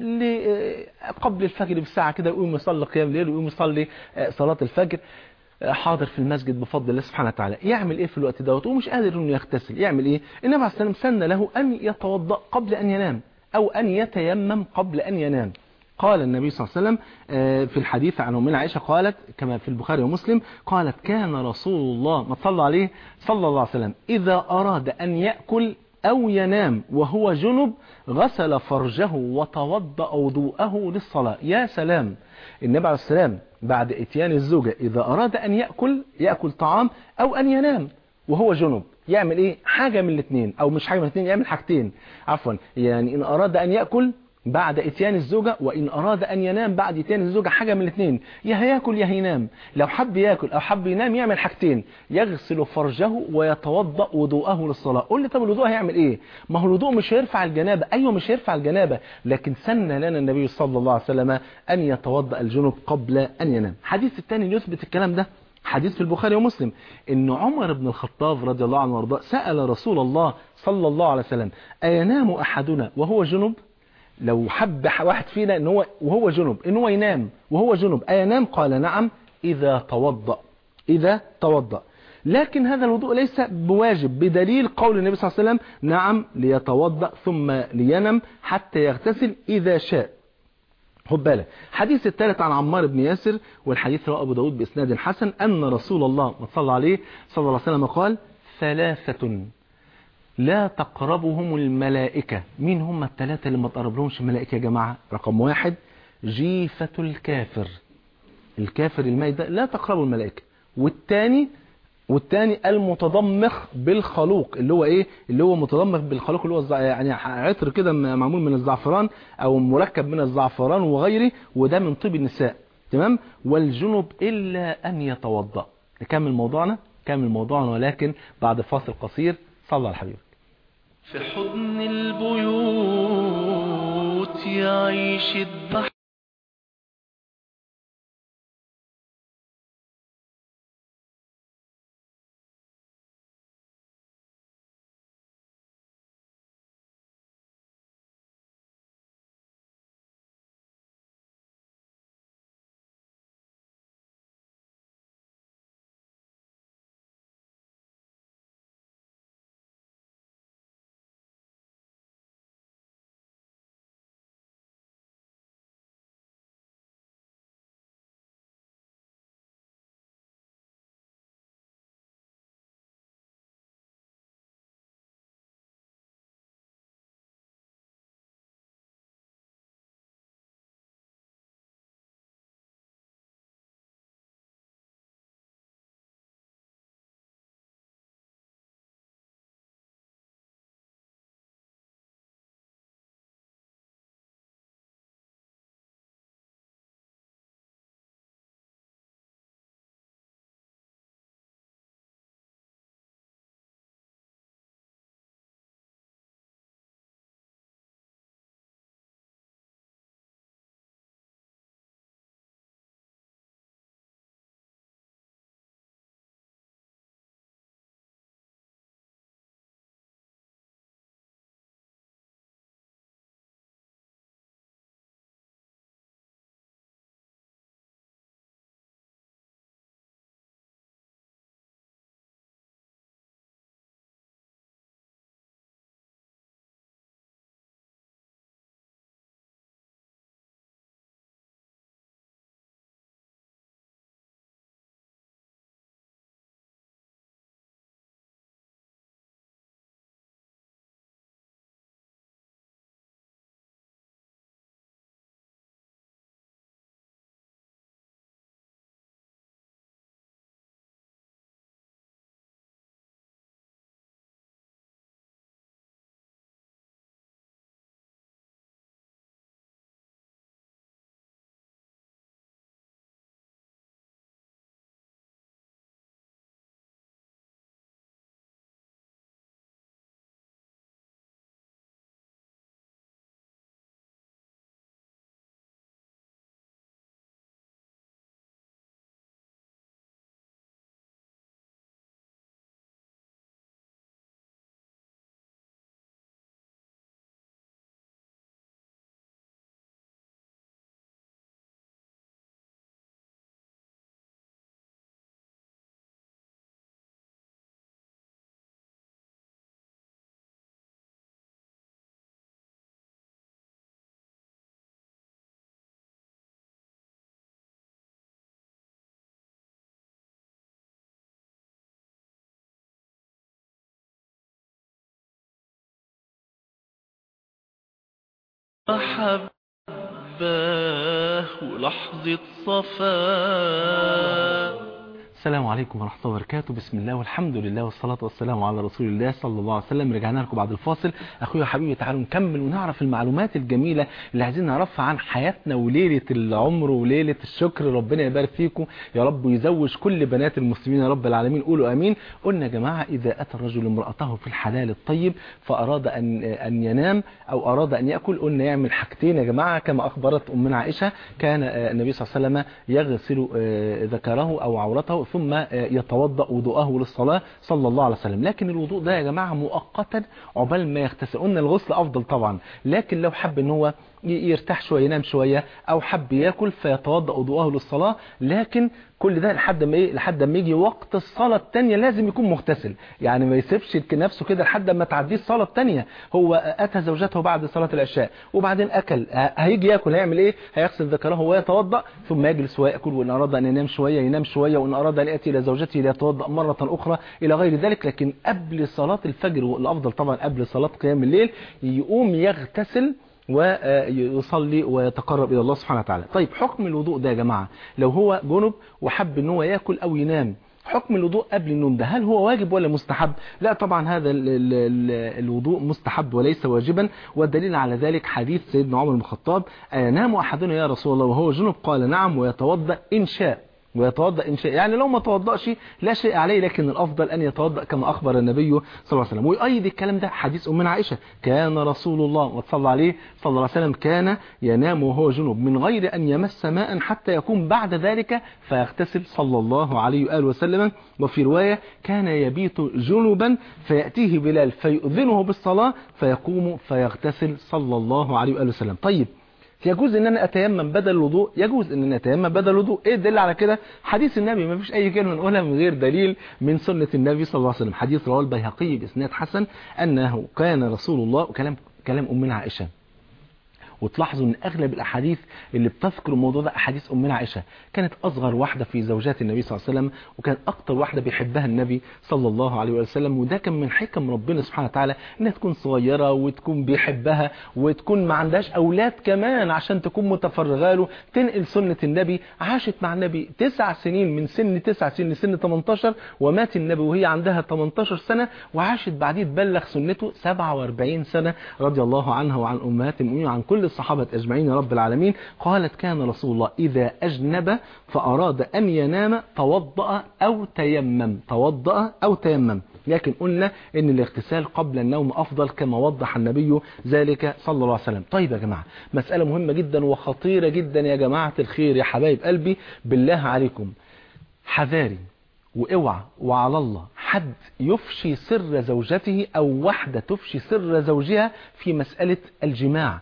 قبل الفجر بساعة كده يقوم يصلي قيام الليل ويقوم يصلي صلاة الفجر حاضر في المسجد بفضل الله سبحانه وتعالى يعمل ايه في الوقت دوت ومش قادر انه يغتسل يعمل ايه النبي عليه الصلاه والسلام سن له ان يتوضا قبل ان ينام او ان يتيمم قبل ان ينام قال النبي صلى الله عليه وسلم في الحديث عن أمنا عائشة قالت كما في البخاري ومسلم قالت كان رسول الله ما صلى عليه صلى الله عليه وسلم إذا أراد أن يأكل أو ينام وهو جنب غسل فرجه وتوضأ وضوءه للصلاة يا سلام النبي عليه السلام بعد اتيان الزوجة إذا أراد أن يأكل يأكل طعام أو أن ينام وهو جنب يعمل إيه حاجة من الاثنين أو مش حاجة من الاثنين يعمل حاجتين عفوا يعني إن أراد أن يأكل بعد اتيان الزوجة وإن أراد أن ينام بعد اتيان الزوجة حاجة من الاثنين يا هياكل يا هينام لو حب ياكل أو حب ينام يعمل حاجتين يغسل فرجه ويتوضأ وضوءه للصلاة قول لي طب الوضوء هيعمل إيه ما هو الوضوء مش هيرفع الجنابة أيوة مش هيرفع الجنابة لكن سن لنا النبي صلى الله عليه وسلم أن يتوضأ الجنوب قبل أن ينام حديث الثاني يثبت الكلام ده حديث في البخاري ومسلم ان عمر بن الخطاب رضي الله عنه وارضاه سأل رسول الله صلى الله عليه وسلم أينام أحدنا وهو جنب لو حب واحد فينا ان هو وهو جنب ان هو ينام وهو جنب أينام قال نعم إذا توضأ إذا توضأ لكن هذا الوضوء ليس بواجب بدليل قول النبي صلى الله عليه وسلم نعم ليتوضأ ثم لينم حتى يغتسل إذا شاء خد بالك حديث الثالث عن عمار بن ياسر والحديث رواه أبو داود بإسناد حسن أن رسول الله صلى عليه صلى الله عليه وسلم قال ثلاثة لا تقربهم الملائكة مين هم الثلاثة اللي ما تقرب لهمش الملائكة يا جماعة رقم واحد جيفة الكافر الكافر الميت ده لا تقربه الملائكة والثاني والثاني المتضمخ بالخلوق اللي هو ايه اللي هو متضمخ بالخلوق اللي هو الزع... يعني عطر كده معمول من الزعفران او مركب من الزعفران وغيره وده من طيب النساء تمام والجنب الا ان يتوضا نكمل موضوعنا كمل موضوعنا ولكن بعد فاصل قصير صلى على حبيبك في حضن البيوت يعيش الضحك محباه ولحظة صفاه السلام عليكم ورحمة الله وبركاته بسم الله والحمد لله والصلاة والسلام على رسول الله صلى الله عليه وسلم رجعنا لكم بعد الفاصل أخويا حبيبي تعالوا نكمل ونعرف المعلومات الجميلة اللي عايزين نعرفها عن حياتنا وليلة العمر وليلة الشكر ربنا يبارك فيكم يا رب ويزوج كل بنات المسلمين يا رب العالمين قولوا أمين قلنا يا جماعة إذا أتى الرجل امرأته في الحلال الطيب فأراد أن أن ينام أو أراد أن يأكل قلنا يعمل حاجتين يا جماعة كما أخبرت أمنا عائشة كان النبي صلى الله عليه وسلم يغسل ذكره أو عورته ثم آه، يتوضأ وضوءه للصلاة صلى الله عليه وسلم لكن الوضوء ده يا جماعة مؤقتا عقبال ما يغتسل قلنا الغسل أفضل طبعا لكن لو حب ان هو ي- يرتاح شوية ينام شوية أو حب ياكل فيتوضأ وضوءه للصلاة لكن كل ده لحد ما ايه لحد ما يجي وقت الصلاة التانية لازم يكون مغتسل يعني ما يسيبش نفسه كده لحد ما تعديه الصلاة التانية هو أتى زوجته بعد صلاة العشاء وبعدين أكل ه- هيجي ياكل هيعمل ايه هيغسل ذكره ويتوضأ ثم يجلس ويأكل وإن أراد أن ينام شوية ينام شوية وإن أراد أن يأتي إلى زوجته ليتوضأ مرة أخرى إلى غير ذلك لكن قبل صلاة الفجر والأفضل طبعا قبل صلاة قيام الليل يقوم يغتسل ويصلي ويتقرب إلى الله سبحانه وتعالى طيب حكم الوضوء ده يا جماعة لو هو جنب وحب ان هو ياكل أو ينام حكم الوضوء قبل النوم ده هل هو واجب ولا مستحب لا طبعا هذا ال ال ال الوضوء مستحب وليس واجبا والدليل على ذلك حديث سيدنا عمر بن الخطاب أينام أحدنا يا رسول الله وهو جنب قال نعم ويتوضأ إن شاء ويتوضأ إن شاء يعني لو ما توضأش لا شيء عليه لكن الأفضل أن يتوضأ كما أخبر النبي صلى الله عليه وسلم ويؤيد الكلام ده حديث أمنا عائشة كان رسول الله وصلى عليه صلى الله عليه وسلم كان ينام وهو جنوب من غير أن يمس ماء حتى يكون بعد ذلك فيغتسل صلى الله عليه وآله وسلم وفي رواية كان يبيت جنوبا فيأتيه بلال فيؤذنه بالصلاة فيقوم فيغتسل صلى الله عليه وآله وسلم طيب يجوز ان انا اتيمم بدل الوضوء يجوز ان انا اتيمم بدل الوضوء ايه الدليل على كده حديث النبي ما فيش اي كلمه نقولها من غير دليل من سنه النبي صلى الله عليه وسلم حديث رواه البيهقي باسناد حسن انه كان رسول الله وكلام كلام امنا عائشه وتلاحظوا ان اغلب الاحاديث اللي بتذكر الموضوع ده احاديث امنا عائشه كانت اصغر واحده في زوجات النبي صلى الله عليه وسلم وكان اكتر واحده بيحبها النبي صلى الله عليه وسلم وده كان من حكم ربنا سبحانه وتعالى انها تكون صغيره وتكون بيحبها وتكون ما عندهاش اولاد كمان عشان تكون متفرغه له تنقل سنه النبي عاشت مع النبي تسع سنين من سن تسع سنين لسن 18 ومات النبي وهي عندها 18 سنه وعاشت بعديه تبلغ سنته 47 سنه رضي الله عنها وعن امهات المؤمنين وعن كل الصحابة أجمعين يا رب العالمين قالت كان رسول الله إذا أجنب فأراد أن ينام توضأ أو تيمم توضأ أو تيمم لكن قلنا ان الاغتسال قبل النوم افضل كما وضح النبي ذلك صلى الله عليه وسلم طيب يا جماعة مسألة مهمة جدا وخطيرة جدا يا جماعة الخير يا حبايب قلبي بالله عليكم حذاري واوعى وعلى الله حد يفشي سر زوجته او واحدة تفشي سر زوجها في مسألة الجماع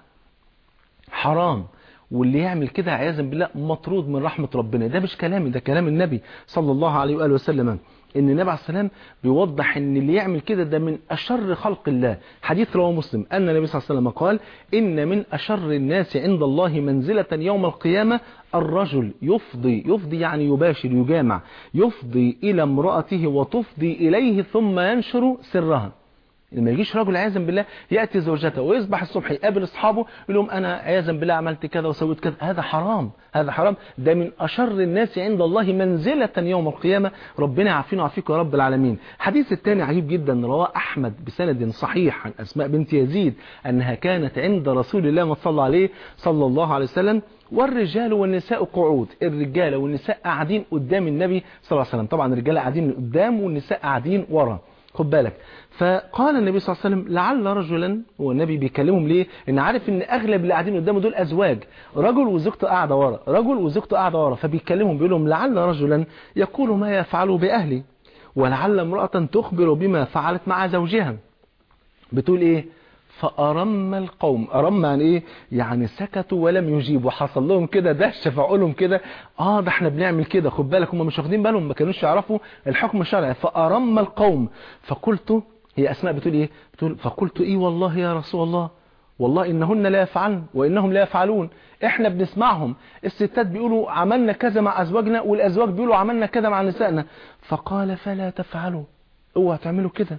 حرام واللي يعمل كده عياذا بالله مطرود من رحمة ربنا ده مش كلامي ده كلام النبي صلى الله عليه وآله وسلم ان النبي عليه السلام بيوضح ان اللي يعمل كده ده من اشر خلق الله حديث رواه مسلم ان النبي صلى الله عليه وسلم قال ان من اشر الناس عند الله منزلة يوم القيامة الرجل يفضي يفضي يعني يباشر يجامع يفضي الى امرأته وتفضي اليه ثم ينشر سرها لما يجيش رجل عياذا بالله ياتي زوجته ويصبح الصبح يقابل اصحابه يقول لهم انا عياذا بالله عملت كذا وسويت كذا هذا حرام هذا حرام ده من اشر الناس عند الله منزله يوم القيامه ربنا يعافينا ويعافيكم يا رب العالمين الحديث الثاني عجيب جدا رواه احمد بسند صحيح عن اسماء بنت يزيد انها كانت عند رسول الله ما صلى عليه صلى الله عليه وسلم والرجال والنساء قعود الرجال والنساء قاعدين قدام النبي صلى الله عليه وسلم طبعا الرجال قاعدين قدام والنساء قاعدين ورا خد بالك فقال النبي صلى الله عليه وسلم لعل رجلا هو النبي بيكلمهم ليه ان عارف ان اغلب اللي قاعدين قدامه دول ازواج رجل وزوجته قاعده ورا رجل وزوجته قاعده ورا فبيكلمهم بيقول لهم لعل رجلا يقول ما يفعل باهلي ولعل امراه تخبر بما فعلت مع زوجها بتقول ايه فأرم القوم أرم يعني إيه يعني سكتوا ولم يجيبوا حصل لهم كده دهشة فعقولهم كده آه ده احنا بنعمل كده خد بالك هم مش واخدين بالهم ما كانوش يعرفوا الحكم الشرعي فأرم القوم فقلت هي أسماء بتقول إيه بتقول فقلت إيه والله يا رسول الله والله إنهن لا يفعلن وإنهم لا يفعلون إحنا بنسمعهم الستات بيقولوا عملنا كذا مع أزواجنا والأزواج بيقولوا عملنا كذا مع نسائنا فقال فلا تفعلوا اوعى تعملوا كده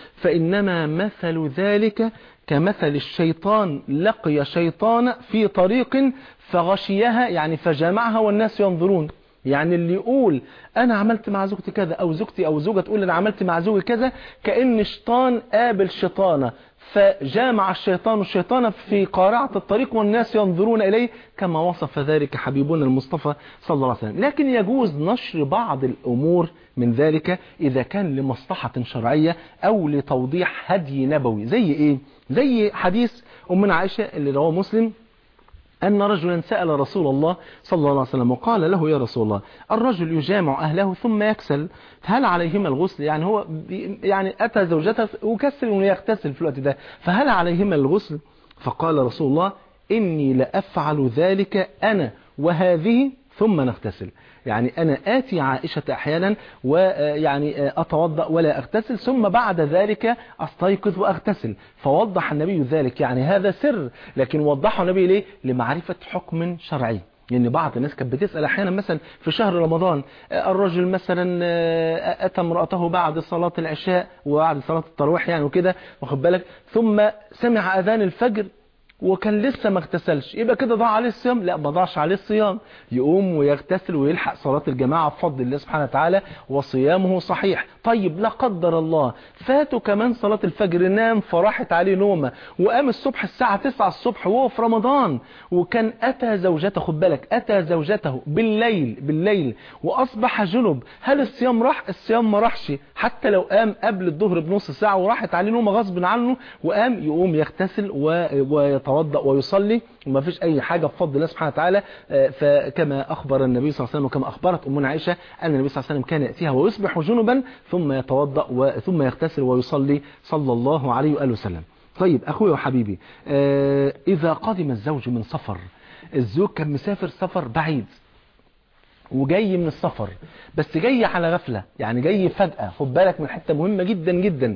فإنما مثل ذلك كمثل الشيطان لقي شيطان في طريق فغشيها يعني فجمعها والناس ينظرون يعني اللي يقول انا عملت مع زوجتي كذا او زوجتي او زوجة تقول انا عملت مع زوجي كذا كأن شيطان قابل شيطانة فجامع الشيطان الشيطان في قارعة الطريق والناس ينظرون إليه كما وصف ذلك حبيبنا المصطفى صلى الله عليه وسلم لكن يجوز نشر بعض الأمور من ذلك إذا كان لمصلحة شرعية أو لتوضيح هدي نبوي زي إيه؟ زي حديث أمنا عائشة اللي رواه مسلم أن رجلا سأل رسول الله صلى الله عليه وسلم وقال له يا رسول الله الرجل يجامع أهله ثم يكسل هل عليهما الغسل يعني هو بي- يعني أتى زوجته وكسل أنه يغتسل في الوقت ده فهل عليهما الغسل فقال رسول الله إني لأفعل ذلك أنا وهذه ثم نغتسل يعني أنا آتي عائشة أحيانا ويعني أتوضأ ولا أغتسل ثم بعد ذلك أستيقظ وأغتسل فوضح النبي ذلك يعني هذا سر لكن وضحه النبي ليه لمعرفة حكم شرعي لأن يعني بعض الناس كانت بتسأل أحيانا مثلا في شهر رمضان الرجل مثلا أتى امرأته بعد صلاة العشاء وبعد صلاة التراويح يعني وكده واخد بالك ثم سمع أذان الفجر وكان لسه ما اغتسلش يبقى كده ضاع عليه الصيام لا ما ضاعش عليه الصيام يقوم ويغتسل ويلحق صلاة الجماعة بفضل الله سبحانه وتعالى وصيامه صحيح طيب لا قدر الله فاتوا كمان صلاة الفجر نام فراحت عليه نومة وقام الصبح الساعة 9 الصبح وهو في رمضان وكان أتى زوجته خد بالك أتى زوجته بالليل بالليل وأصبح جنب هل الصيام راح الصيام ما راحش حتى لو قام قبل الظهر بنص ساعة وراحت عليه نومة غصب عنه وقام يقوم يغتسل و... ويتوضأ ويصلي وما فيش أي حاجة بفضل الله سبحانه وتعالى فكما أخبر النبي صلى الله عليه وسلم وكما أخبرت أمنا عائشة أن النبي صلى الله عليه وسلم كان يأتيها ويصبح جنبا ثم يتوضأ و... ثم يغتسل ويصلي صلى الله عليه وآله وسلم طيب أخوي وحبيبي آه إذا قدم الزوج من سفر الزوج كان مسافر سفر بعيد وجاي من السفر بس جاي على غفلة يعني جاي فجأة خد بالك من حتة مهمة جدا جدا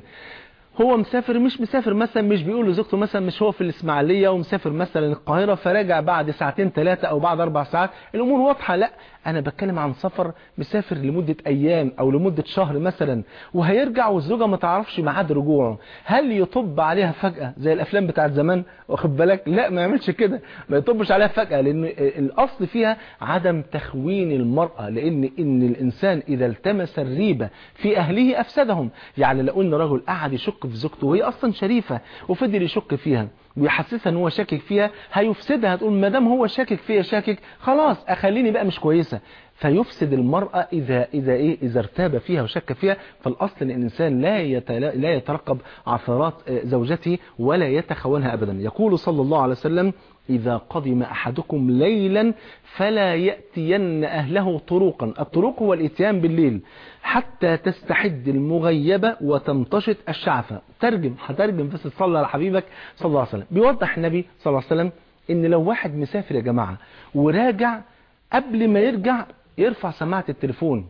هو مسافر مش مسافر مثلا مش بيقول لزوجته مثلا مش هو في الإسماعيلية ومسافر مثلا القاهرة فراجع بعد ساعتين ثلاثة أو بعد أربع ساعات الأمور واضحة لا أنا بتكلم عن سفر مسافر لمدة أيام أو لمدة شهر مثلا وهيرجع والزوجة ما تعرفش ميعاد رجوعه هل يطب عليها فجأة زي الأفلام بتاعت زمان واخد بالك لا ما يعملش كده ما يطبش عليها فجأة لأن الأصل فيها عدم تخوين المرأة لأن إن الإنسان إذا التمس الريبة في أهله أفسدهم يعني لو أن رجل قعد يشك في زوجته وهي أصلا شريفة وفضل يشك فيها ويحسسها ان هو شاكك فيها هيفسدها هتقول ما دام هو شاكك فيها شاكك خلاص اخليني بقى مش كويسه فيفسد المرأة إذا إذا إيه إذا ارتاب فيها وشك فيها فالأصل أن الإنسان لا لا يترقب عثرات زوجته ولا يتخونها أبدا يقول صلى الله عليه وسلم إذا قدم أحدكم ليلا فلا يأتين أهله طروقا الطروق هو الإتيان بالليل حتى تستحد المغيبة وتمتشط الشعفة ترجم هترجم بس تصلى على حبيبك صلى الله عليه وسلم بيوضح النبي صلى الله عليه وسلم إن لو واحد مسافر يا جماعة وراجع قبل ما يرجع يرفع سماعة التليفون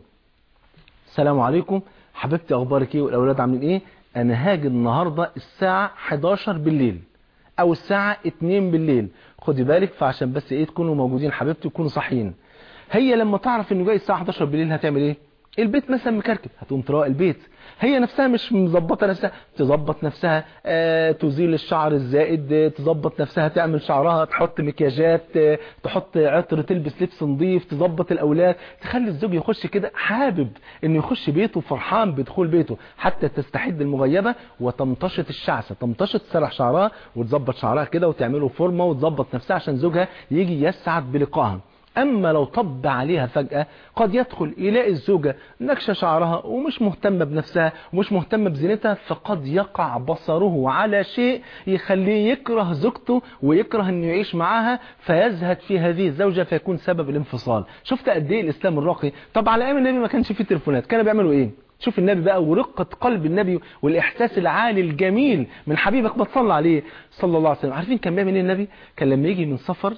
السلام عليكم حبيبتي أخبارك إيه والأولاد عاملين إيه أنا هاجي النهاردة الساعة 11 بالليل او الساعة 2 بالليل خدي بالك فعشان بس ايه تكونوا موجودين حبيبتي تكونوا صاحيين هي لما تعرف انه جاي الساعة 11 بالليل هتعمل ايه البيت مثلا مكركب هتقوم تراقب البيت هي نفسها مش مظبطه نفسها تظبط نفسها آه تزيل الشعر الزائد تظبط نفسها تعمل شعرها تحط مكياجات آه تحط عطر تلبس لبس نظيف تظبط الاولاد تخلي الزوج يخش كده حابب انه يخش بيته فرحان بدخول بيته حتى تستحد المغيبه وتمتشط الشعثه تمتشط تسرح شعرها وتظبط شعرها كده وتعمله فورمه وتظبط نفسها عشان زوجها يجي يسعد بلقائها أما لو طب عليها فجأة قد يدخل يلاقي الزوجة نكشة شعرها ومش مهتمة بنفسها ومش مهتمة بزينتها فقد يقع بصره على شيء يخليه يكره زوجته ويكره انه يعيش معاها فيزهد في هذه الزوجة فيكون سبب الانفصال شفت قد ايه الإسلام الراقي طب على أيام النبي ما كانش فيه تليفونات كانوا بيعملوا ايه شوف النبي بقى ورقة قلب النبي والإحساس العالي الجميل من حبيبك ما تصلى عليه صلى الله عليه وسلم عارفين كان بيعمل ايه النبي كان لما يجي من سفر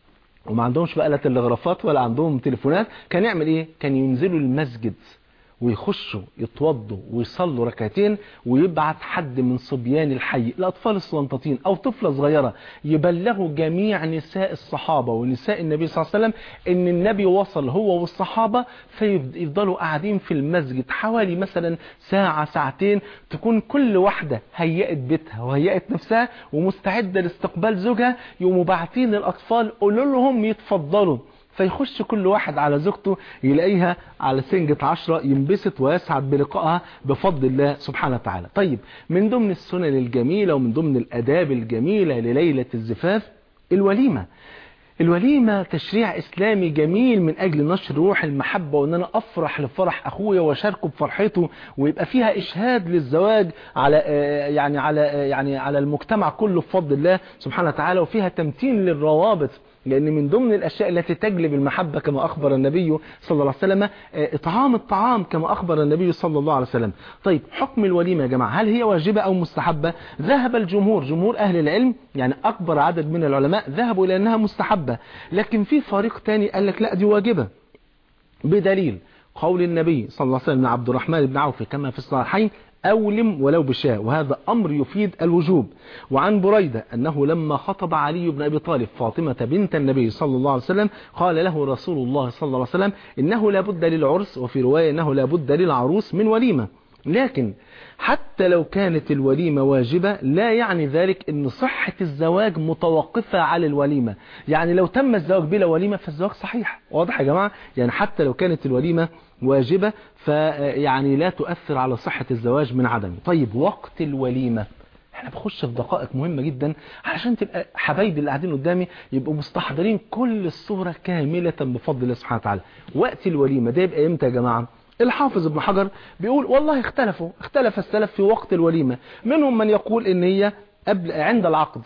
وما عندهمش بقى لا تلغرافات ولا عندهم تليفونات كان يعمل ايه كان ينزلوا المسجد ويخشوا يتوضوا ويصلوا ركعتين ويبعت حد من صبيان الحي الأطفال الصغنطاطين أو طفلة صغيرة يبلغوا جميع نساء الصحابة ونساء النبي صلى الله عليه وسلم إن النبي وصل هو والصحابة فيفضلوا قاعدين في المسجد حوالي مثلا ساعة ساعتين تكون كل واحدة هيئت بيتها وهيئت نفسها ومستعدة لاستقبال زوجها يقوموا باعتين الأطفال قولوا لهم يتفضلوا فيخش كل واحد على زوجته يلاقيها على سنجة عشرة ينبسط ويسعد بلقائها بفضل الله سبحانه وتعالى طيب من ضمن السنن الجميلة ومن ضمن الأداب الجميلة لليلة الزفاف الوليمة الوليمة تشريع إسلامي جميل من أجل نشر روح المحبة وأن أنا أفرح لفرح أخويا وأشاركه بفرحته ويبقى فيها إشهاد للزواج على آه، يعني على آه، يعني على المجتمع كله بفضل الله سبحانه وتعالى وفيها تمتين للروابط لأن من ضمن الأشياء التي تجلب المحبة كما أخبر النبي صلى الله عليه وسلم آه، إطعام الطعام كما أخبر النبي صلى الله عليه وسلم طيب حكم الوليمة يا جماعة هل هي واجبة أو مستحبة ذهب الجمهور جمهور أهل العلم يعني أكبر عدد من العلماء ذهبوا إلى أنها مستحبة لكن في فريق تاني قال لك لا دي واجبة بدليل قول النبي صلى الله عليه وسلم عبد الرحمن بن عوف كما في الصحيحين أولم ولو بشاء وهذا أمر يفيد الوجوب وعن بريدة أنه لما خطب علي بن أبي طالب فاطمة بنت النبي صلى الله عليه وسلم قال له رسول الله صلى الله عليه وسلم إنه لا بد للعرس وفي رواية إنه لا بد للعروس من وليمة لكن حتى لو كانت الوليمة واجبة لا يعني ذلك ان صحة الزواج متوقفة على الوليمة يعني لو تم الزواج بلا وليمة فالزواج صحيح واضح يا جماعة يعني حتى لو كانت الوليمة واجبة فيعني لا تؤثر على صحة الزواج من عدمه طيب وقت الوليمة احنا بخش في دقائق مهمة جدا علشان تبقى حبايبي اللي قاعدين قدامي يبقوا مستحضرين كل الصورة كاملة بفضل الله سبحانه وتعالى وقت الوليمة ده يبقى امتى يا جماعة الحافظ ابن حجر بيقول والله اختلفوا اختلف السلف في وقت الوليمة منهم من يقول ان هي قبل عند العقد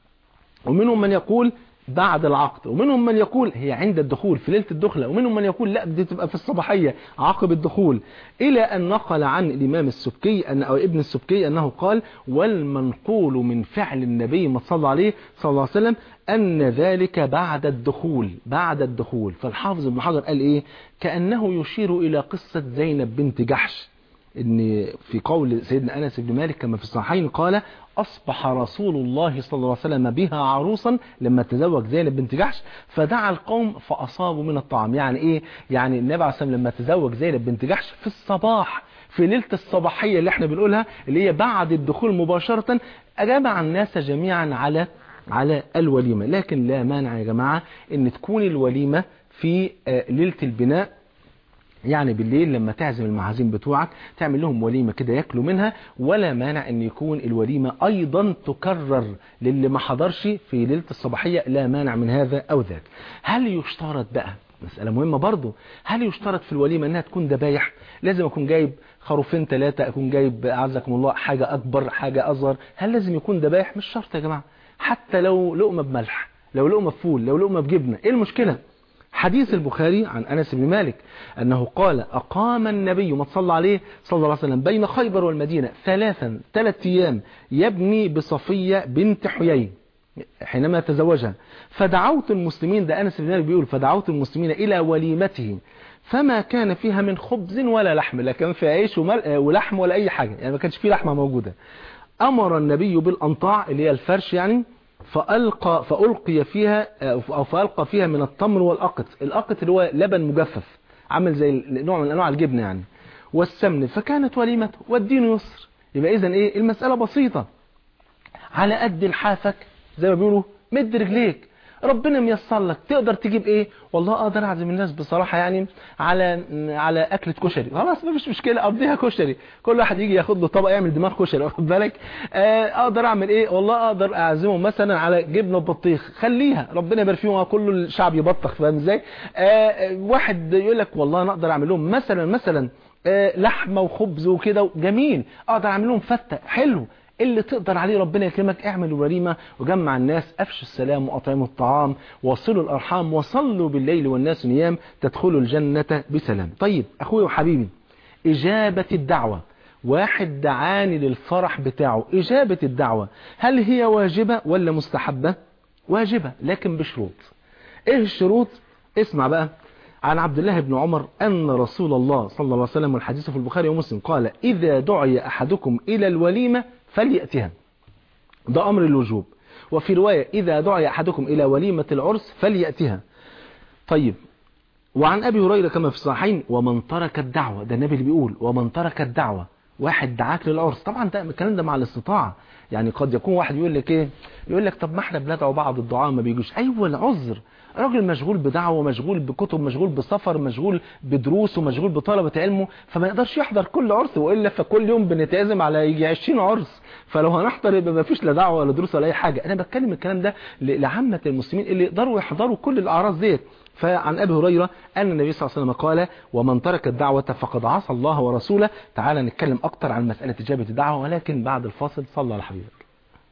ومنهم من يقول بعد العقد ومنهم من يقول هي عند الدخول في ليلة الدخلة ومنهم من يقول لا دي تبقى في الصباحية عقب الدخول إلى أن نقل عن الإمام السبكي أن أو ابن السبكي أنه قال والمنقول من فعل النبي ما صلى عليه صلى الله عليه وسلم أن ذلك بعد الدخول بعد الدخول فالحافظ ابن حجر قال إيه كأنه يشير إلى قصة زينب بنت جحش ان في قول سيدنا انس بن مالك كما في الصحيحين قال اصبح رسول الله صلى الله عليه وسلم بها عروسا لما تزوج زينب بنت جحش فدعا القوم فاصابوا من الطعام يعني ايه يعني النبي عليه الصلاه والسلام لما تزوج زينب بنت جحش في الصباح في ليله الصباحيه اللي احنا بنقولها اللي هي بعد الدخول مباشره جمع الناس جميعا على على الوليمه لكن لا مانع يا جماعه ان تكون الوليمه في آه، ليله البناء يعني بالليل لما تعزم المعازيم بتوعك تعمل لهم وليمة كده ياكلوا منها ولا مانع ان يكون الوليمة ايضا تكرر للي ما حضرش في ليلة الصباحية لا مانع من هذا او ذاك هل يشترط بقى مسألة مهمة برضو هل يشترط في الوليمة انها تكون ذبايح لازم اكون جايب خروفين ثلاثة اكون جايب اعزكم الله حاجة اكبر حاجة اصغر هل لازم يكون ذبايح مش شرط يا جماعة حتى لو لقمة بملح لو لقمة بفول لو لقمة بجبنة ايه المشكلة حديث البخاري عن أنس بن مالك أنه قال أقام النبي ما تصلى عليه صلى الله عليه وسلم بين خيبر والمدينة ثلاثا ثلاث أيام يبني بصفية بنت حيي حينما تزوجها فدعوت المسلمين ده أنس بن مالك بيقول فدعوت المسلمين إلى وليمته فما كان فيها من خبز ولا لحم لا كان فيها عيش ومل- ولحم ولا أي حاجة يعني ما كانش فيه لحمة موجودة أمر النبي بالأنطاع اللي هي الفرش يعني فألقى فألقي فيها أو فألقى فيها من التمر والأقط الأقط اللي هو لبن مجفف عامل زي نوع من أنواع الجبنة يعني والسمن فكانت وليمته والدين يسر يبقى إذن إيه المسألة بسيطة على قد لحافك زي ما بيقولوا مد رجليك ربنا ميسر لك تقدر تجيب ايه والله اقدر اعزم الناس بصراحه يعني على على اكله كشري خلاص مفيش مشكله اقضيها كشري كل واحد يجي ياخد له طبق يعمل دماغ كشري واخد بالك آه، اقدر اعمل ايه والله اقدر اعزمهم مثلا على جبنه بطيخ خليها ربنا يبارك فيهم كل الشعب يبطخ فاهم ازاي آه، واحد يقول لك والله انا اقدر اعمل لهم مثلا مثلا آه، لحمه وخبز وكده جميل اقدر اعمل لهم فته حلو اللي تقدر عليه ربنا يكرمك اعمل وليمة وجمع الناس افشوا السلام واطعموا الطعام وصلوا الارحام وصلوا بالليل والناس نيام تدخلوا الجنة بسلام طيب اخوي وحبيبي اجابة الدعوة واحد دعاني للفرح بتاعه اجابة الدعوة هل هي واجبة ولا مستحبة واجبة لكن بشروط ايه الشروط اسمع بقى عن عبد الله بن عمر أن رسول الله صلى الله عليه وسلم والحديث في البخاري ومسلم قال إذا دعي أحدكم إلى الوليمة فليأتها ده أمر الوجوب وفي رواية إذا دعي أحدكم إلى وليمة العرس فليأتها طيب وعن أبي هريرة كما في الصحيحين ومن ترك الدعوة ده النبي اللي بيقول ومن ترك الدعوة واحد دعاك للعرس طبعا ده الكلام ده مع الاستطاعة يعني قد يكون واحد يقول لك ايه يقول لك طب ما احنا بندعو بعض الدعاء ما بيجوش ايوه العذر راجل مشغول بدعوه مشغول بكتب مشغول بسفر مشغول بدروس ومشغول بطلبه علمه فما يقدرش يحضر كل عرس والا فكل يوم بنتعزم على يجي 20 عرس فلو هنحضر يبقى ما فيش لا دعوه ولا دروس ولا اي حاجه انا بتكلم الكلام ده ل- لعامه المسلمين اللي يقدروا يحضروا كل الاعراس ديت فعن ابي هريره ان النبي صلى الله عليه وسلم قال ومن ترك الدعوه فقد عصى الله ورسوله تعال نتكلم اكتر عن مساله اجابه الدعوه ولكن بعد الفاصل صلى على حبيبك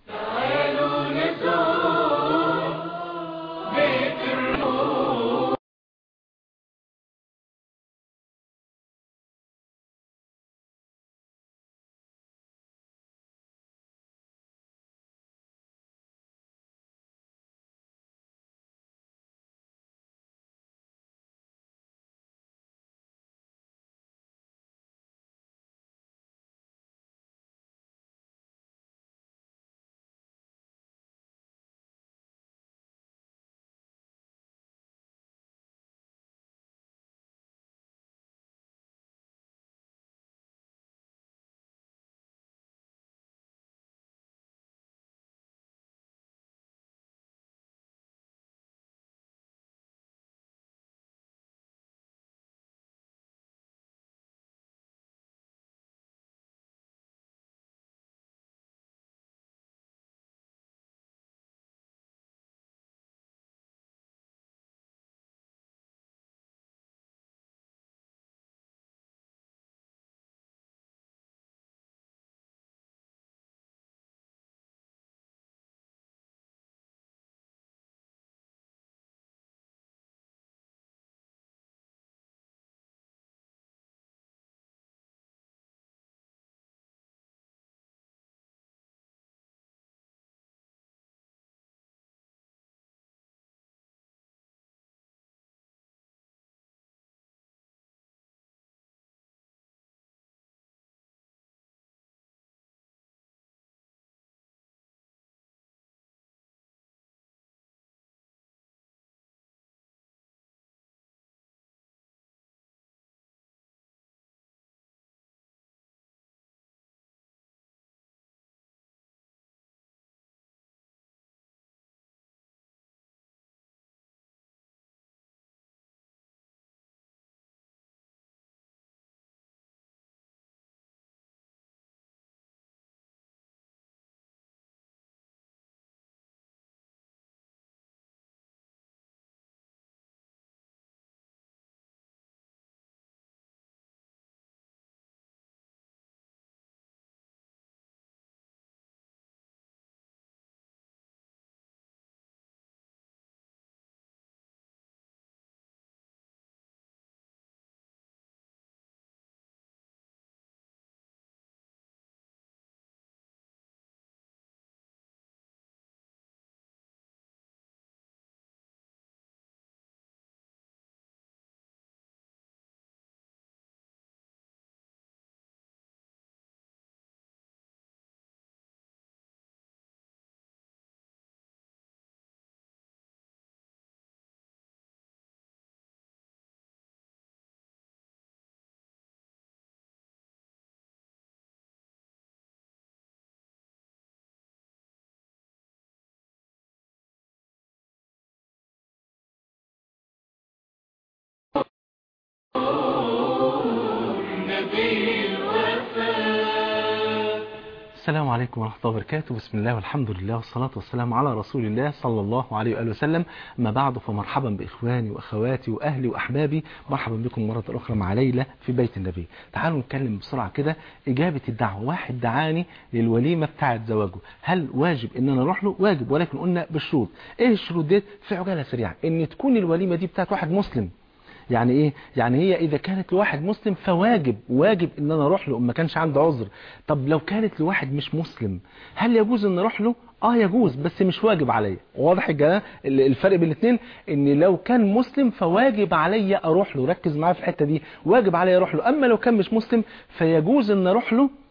السلام عليكم ورحمة الله وبركاته بسم الله والحمد لله والصلاة والسلام على رسول الله صلى الله عليه وآله وسلم ما بعد فمرحبا بإخواني وأخواتي وأهلي وأحبابي مرحبا بكم مرة أخرى مع ليلى في بيت النبي تعالوا نتكلم بسرعة كده إجابة الدعوة واحد دعاني للوليمة بتاعة زواجه هل واجب إن أنا أروح له واجب ولكن قلنا بالشروط إيه الشروط ديت في عجالة سريعة إن تكون الوليمة دي بتاعت واحد مسلم يعني ايه يعني هي اذا كانت لواحد مسلم فواجب واجب ان انا اروح له ما كانش عندي عذر طب لو كانت لواحد مش مسلم هل يجوز ان اروح له اه يجوز بس مش واجب عليا واضح الجنا- الفرق بين الاثنين ان لو كان مسلم فواجب عليا اروح له ركز معايا في الحته دي واجب عليا اروح له اما لو كان مش مسلم فيجوز ان اروح له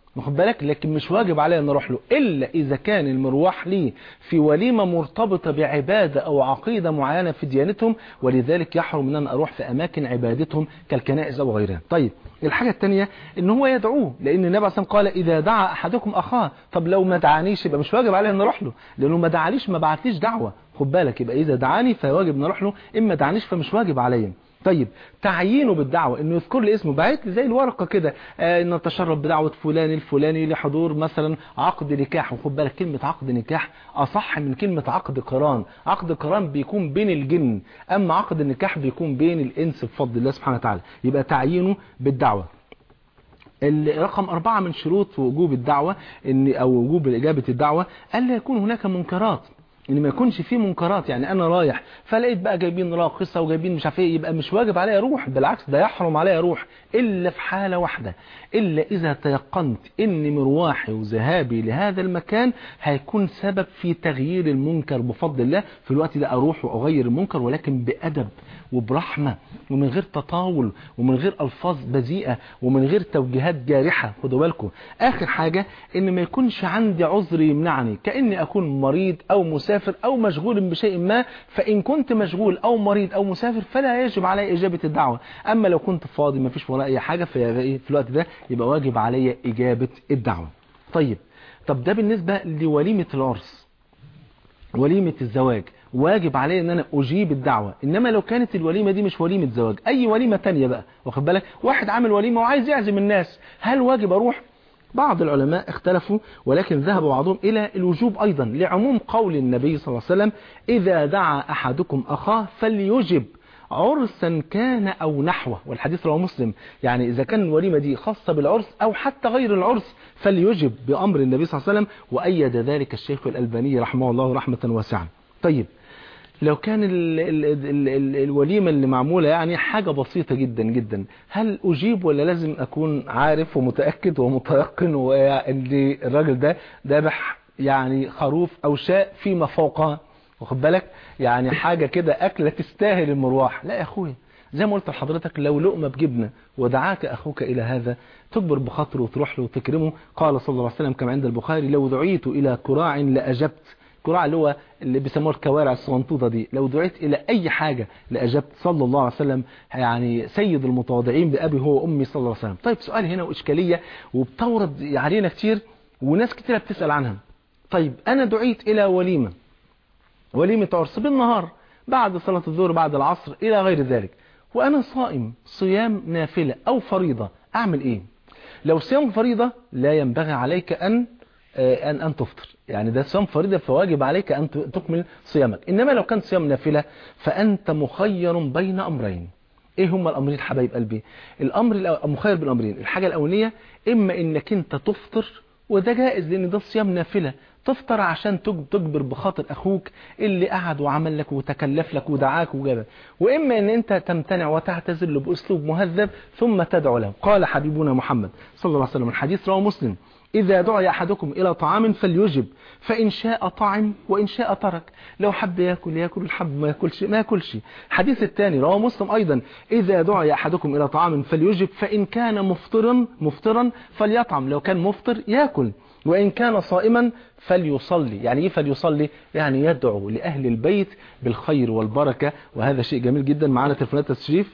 واخد بالك لكن مش واجب عليا ان اروح له الا اذا كان المروح لي في وليمه مرتبطه بعباده او عقيده معينه في ديانتهم ولذلك يحرم ان انا اروح في اماكن عبادتهم كالكنائس او غيرها طيب الحاجه الثانيه ان هو يدعوه لان النبي عليه الصلاه والسلام قال اذا دعا احدكم اخاه طب لو ما دعانيش يبقى مش واجب عليا ان اروح له لانه ما دعانيش ما بعتليش دعوه خد بالك يبقى اذا دعاني فواجب ان اروح له اما دعانيش فمش واجب عليا طيب تعيينه بالدعوة انه يذكر لي اسمه بعت لي زي الورقة كده آه ان نتشرف بدعوة فلان الفلاني لحضور مثلا عقد نكاح وخد بالك كلمة عقد نكاح اصح من كلمة عقد قران عقد قران بيكون بين الجن اما عقد النكاح بيكون بين الانس بفضل الله سبحانه وتعالى يبقى تعيينه بالدعوة الرقم أربعة من شروط وجوب الدعوة إن أو وجوب إجابة الدعوة ألا يكون هناك منكرات ان ما يكونش فيه منكرات يعني انا رايح فلقيت بقى جايبين راقصه وجايبين مش عارف ايه يبقى مش واجب عليا اروح بالعكس ده يحرم عليا اروح الا في حاله واحده الا اذا تيقنت ان مروحي وذهابي لهذا المكان هيكون سبب في تغيير المنكر بفضل الله في الوقت ده اروح واغير المنكر ولكن بادب وبرحمه ومن غير تطاول ومن غير الفاظ بذيئه ومن غير توجيهات جارحه خدوا بالكم اخر حاجه ان ما يكونش عندي عذر يمنعني كاني اكون مريض او مسافر او مشغول بشيء ما فان كنت مشغول او مريض او مسافر فلا يجب علي اجابه الدعوه اما لو كنت فاضي ما فيش ورايا اي حاجه في في الوقت ده يبقى واجب علي اجابه الدعوه طيب طب ده بالنسبه لوليمه العرس وليمه الزواج واجب علي ان انا اجيب الدعوة انما لو كانت الوليمة دي مش وليمة زواج اي وليمة تانية بقى واخد بالك واحد عامل وليمة وعايز يعزم الناس هل واجب اروح بعض العلماء اختلفوا ولكن ذهب بعضهم إلى الوجوب أيضا لعموم قول النبي صلى الله عليه وسلم إذا دعا أحدكم أخاه فليجب عرسا كان أو نحوه والحديث رواه مسلم يعني إذا كان الوليمة دي خاصة بالعرس أو حتى غير العرس فليجب بأمر النبي صلى الله عليه وسلم وأيد ذلك الشيخ الألباني رحمه الله رحمة واسعة طيب لو كان ال ال ال ال الوليمة اللي معمولة يعني حاجة بسيطة جدا جدا هل أجيب ولا لازم أكون عارف ومتأكد ومتيقن وأن الراجل ده ذبح يعني خروف أو شاء فيما فوقها واخد بالك يعني حاجة كده أكلة تستاهل المروح لا يا أخويا زي ما قلت لحضرتك لو لقمة بجبنة ودعاك أخوك إلى هذا تكبر بخاطره وتروح له وتكرمه قال صلى الله عليه وسلم كما عند البخاري لو دعيت إلى كراع لأجبت كراع اللي هو اللي بيسموه الكوارع الصغنطوطه دي لو دعيت الى اي حاجه لاجبت صلى الله عليه وسلم يعني سيد المتواضعين بابي هو وامي صلى الله عليه وسلم طيب سؤال هنا واشكاليه وبتورد علينا كتير وناس كتيره بتسال عنها طيب انا دعيت الى وليمه وليمه عرس بالنهار بعد صلاه الظهر بعد العصر الى غير ذلك وانا صائم صيام نافله او فريضه اعمل ايه لو صيام فريضه لا ينبغي عليك ان أن أن تفطر يعني ده صيام فريضة فواجب عليك أن تكمل صيامك إنما لو كان صيام نافلة فأنت مخير بين أمرين إيه هما الأمرين حبايب قلبي الأمر مخير بين أمرين الحاجة الأولانية إما إنك أنت تفطر وده جائز لأن ده صيام نافلة تفطر عشان تجبر بخاطر أخوك اللي قعد وعمل لك وتكلف لك ودعاك وجابك وإما أن أنت تمتنع وتعتذر له بأسلوب مهذب ثم تدعو له قال حبيبنا محمد صلى الله عليه وسلم الحديث رواه مسلم إذا دعي أحدكم إلى طعام فليجب فإن شاء طعم وإن شاء ترك لو حب يأكل يأكل الحب ما يأكلش ما يأكلش الحديث الثاني رواه مسلم أيضا إذا دعي أحدكم إلى طعام فليجب فإن كان مفطرا مفطرا فليطعم لو كان مفطر يأكل وإن كان صائما فليصلي يعني إيه فليصلي يعني يدعو لأهل البيت بالخير والبركة وهذا شيء جميل جدا معنا تلفونات تشريف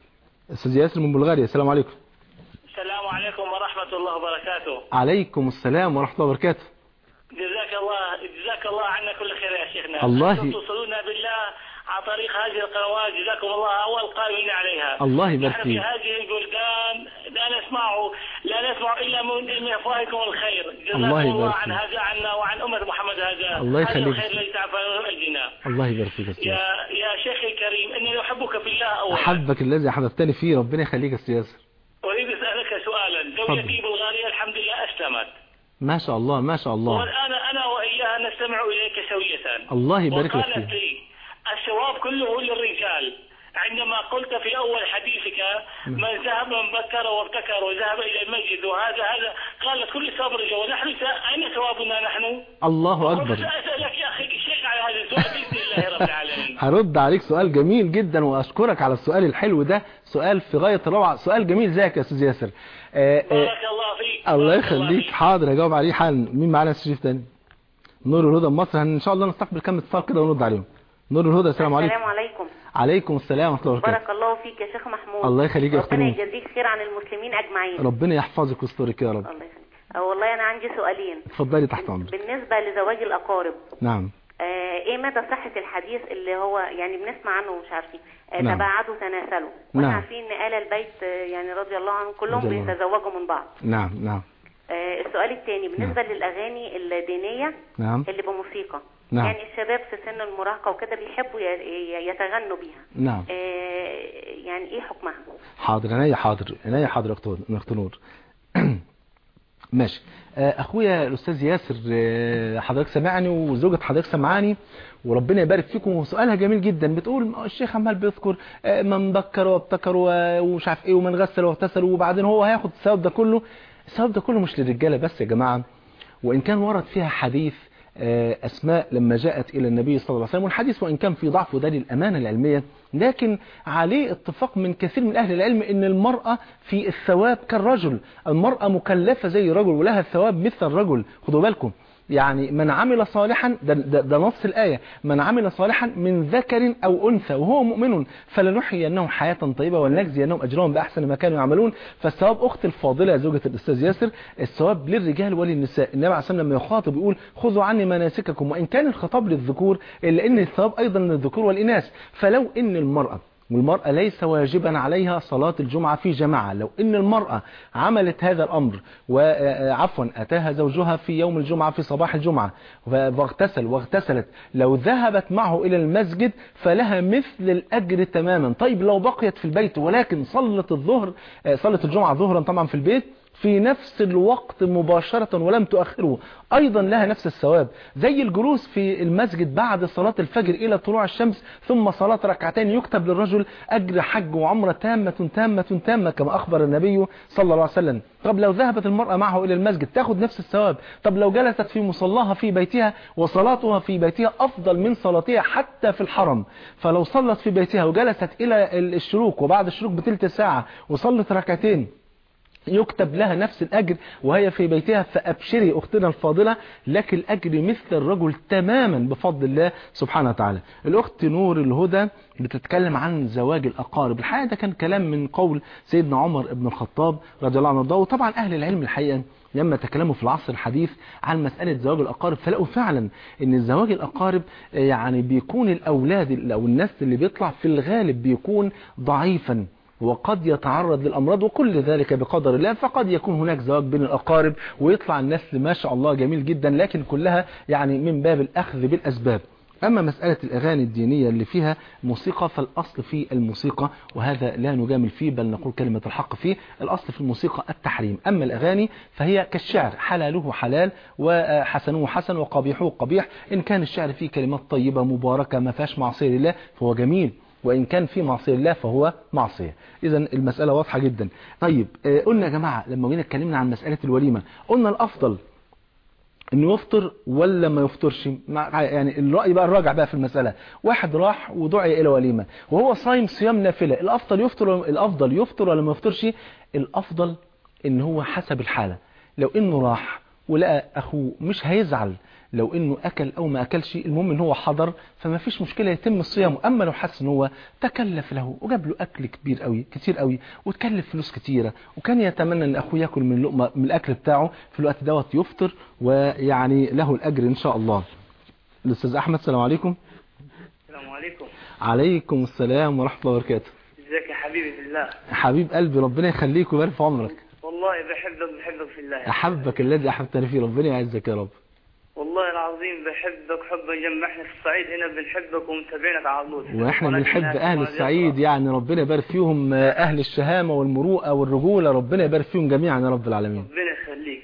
أستاذ ياسر من بلغاريا السلام عليكم السلام عليكم ورحمة الله وبركاته عليكم السلام ورحمة الله وبركاته جزاك الله جزاك الله عنا كل خير يا شيخنا الله أنتم توصلونا بالله عن طريق هذه القنوات جزاكم الله أول قائمين عليها الله يبارك نحن في فيك هذه البلدان لا نسمع لا نسمع إلا من من أفواهكم الخير جزاكم الله الله, يبارك عن فيك. هذا عنا وعن أمة محمد هذا الله هذا يخليك. الخير الذي تعفى من أجلنا الله يبارك فيك يا أستاذ يا يا شيخي الكريم إني أحبك في الله أولا أحبك الذي أحببتني فيه ربنا يخليك يا أستاذ ياسر أريد أسألك سؤالا زوجتي بلغاريا الحمد لله أسلمت ما شاء الله ما شاء الله والآن أنا وإياها نستمع إليك سوية الله يبارك لك وقالت فيه لي الثواب كله للرجال عندما قلت في أول حديثك من ذهب من بكر وابتكر وذهب إلى المسجد وهذا هذا قالت كل ثواب الرجال ونحن س- أين ثوابنا نحن؟ الله كنت أكبر سأسألك يا أخي شيخ على هذا السؤال بإذن الله لله رب العالمين هرد عليك سؤال جميل جدا واشكرك على السؤال الحلو ده سؤال في غاية الروعة سؤال جميل زيك يا استاذ ياسر آه، آه، بارك الله فيك الله بارك يخليك فيك. حاضر هجاوب عليه حالا مين معانا يا استاذ شريف تاني نور الهدى من مصر ان شاء الله نستقبل كم اتصال كده ونرد عليهم نور الهدى السلام عليكم السلام عليكم عليكم السلام ورحمه الله وبركاته بارك الله فيك يا شيخ محمود الله يخليك يا أخت ربنا نور. يجازيك خير عن المسلمين اجمعين ربنا يحفظك ويسترك يا رب الله يخليك أه والله انا عندي سؤالين اتفضلي تحت امرك بالنسبه لزواج الاقارب نعم آه ايه مدى صحه الحديث اللي هو يعني بنسمع عنه ومش عارفين آه نعم. تباعدوا تناسلوا نعم. واحنا عارفين ان آل البيت آه، يعني رضي الله عنهم كلهم رضي الله عنهم. بيتزوجوا من بعض نعم نعم آه السؤال الثاني بالنسبه للاغاني الدينيه نعم اللي بموسيقى نعم. يعني الشباب في سن المراهقه وكده بيحبوا ي- ي- يتغنوا بيها نعم آه يعني ايه حكمها حاضر عينيا حاضر عينيا حاضر يا أخت- يا اخت نور ماشي آه، اخويا الاستاذ ياسر آه، حضرتك سامعني وزوجة حضرتك سامعاني وربنا يبارك فيكم وسؤالها جميل جدا بتقول ما هو الشيخ عمال بيذكر آه، من ذكر وابتكر و- ومش عارف ايه ومن غسل واغتسل وبعدين هو هياخد الثواب ده كله الثواب ده كله مش للرجاله بس يا جماعه وان كان ورد فيها حديث آه، أسماء لما جاءت إلى النبي صلى الله عليه وسلم والحديث وإن كان في ضعف وده للأمانة العلمية لكن عليه اتفاق من كثير من أهل العلم أن المرأة في الثواب كالرجل المرأة مكلفة زي الرجل ولها الثواب مثل الرجل خدوا بالكم يعني من عمل صالحا ده, ده, ده نص الآية من عمل صالحا من ذكر أو أنثى وهو مؤمن فلنحيينهم حياة طيبة ولنجزينهم أجرهم بأحسن ما كانوا يعملون فالثواب أخت الفاضلة يا زوجة الأستاذ ياسر الثواب للرجال وللنساء النبي عليه الصلاة والسلام لما يخاطب يقول خذوا عني مناسككم وإن كان الخطاب للذكور إلا أن الثواب أيضا للذكور والإناث فلو أن المرأة والمرأة ليس واجبا عليها صلاة الجمعة في جماعة لو ان المرأة عملت هذا الامر وعفوا اتاها زوجها في يوم الجمعة في صباح الجمعة واغتسل واغتسلت لو ذهبت معه الى المسجد فلها مثل الاجر تماما طيب لو بقيت في البيت ولكن صلت الظهر صلت الجمعة ظهرا طبعا في البيت في نفس الوقت مباشرة ولم تؤخره أيضا لها نفس الثواب زي الجلوس في المسجد بعد صلاة الفجر إلى طلوع الشمس ثم صلاة ركعتين يكتب للرجل أجر حج وعمرة تامة تامة تامة كما أخبر النبي صلى الله عليه وسلم طب لو ذهبت المرأة معه إلى المسجد تاخد نفس الثواب طب لو جلست في مصلاها في بيتها وصلاتها في بيتها أفضل من صلاتها حتى في الحرم فلو صلت في بيتها وجلست إلى الشروق وبعد الشروق بتلت ساعة وصلت ركعتين يكتب لها نفس الأجر وهي في بيتها فأبشري أختنا الفاضلة لك الأجر مثل الرجل تماما بفضل الله سبحانه وتعالى الأخت نور الهدى بتتكلم عن زواج الأقارب الحقيقة ده كان كلام من قول سيدنا عمر بن الخطاب رضي الله عنه وارضاه وطبعا أهل العلم الحقيقة لما تكلموا في العصر الحديث عن مسألة زواج الأقارب فلقوا فعلا ان زواج الأقارب يعني بيكون الأولاد أو الناس اللي بيطلع في الغالب بيكون ضعيفا وقد يتعرض للأمراض وكل ذلك بقدر الله فقد يكون هناك زواج بين الأقارب ويطلع النسل ما شاء الله جميل جدا لكن كلها يعني من باب الأخذ بالأسباب أما مسألة الأغاني الدينية اللي فيها موسيقى فالأصل في الموسيقى وهذا لا نجامل فيه بل نقول كلمة الحق فيه الأصل في الموسيقى التحريم أما الأغاني فهي كالشعر حلاله حلال وحسنه حسن وقبيحه قبيح إن كان الشعر فيه كلمات طيبة مباركة ما فيهاش معصية لله فهو جميل وإن كان في معصية الله فهو معصية إذا المسألة واضحة جدا طيب آه، قلنا يا جماعة لما جينا اتكلمنا عن مسألة الوليمة قلنا الأفضل انه يفطر ولا ما يفطرش مع- يعني الرأي بقى الراجع بقى في المسألة واحد راح ودعي إلى وليمة وهو صايم صيام نافلة الأفضل يفطر الأفضل يفطر ولا ما يفطرش الأفضل ان هو حسب الحالة لو انه راح ولقى أخوه مش هيزعل لو انه اكل او ما اكلش المهم ان هو حضر فما فيش مشكله يتم الصيام اما لو حس ان هو تكلف له وجاب له اكل كبير قوي كتير قوي وتكلف فلوس كتيره وكان يتمنى ان اخوه ياكل من لقمه من الاكل بتاعه في الوقت دوت يفطر ويعني له الاجر ان شاء الله الاستاذ احمد السلام عليكم السلام عليكم عليكم السلام ورحمه الله وبركاته ازيك يا حبيبي في الله حبيب قلبي ربنا يخليك ويبارك في عمرك والله بحبك بحبك في الله احبك الذي احببتني فيه ربنا يعزك يا رب والله العظيم بحبك حبا جنب احنا في الصعيد هنا بنحبك ومتابعينك على طول واحنا ولكن بنحب هذه اهل ما الصعيد يقرأ. يعني ربنا يبارك فيهم آه، اهل الشهامة والمروءة والرجولة ربنا يبارك فيهم جميعا يا رب العالمين ربنا يخليك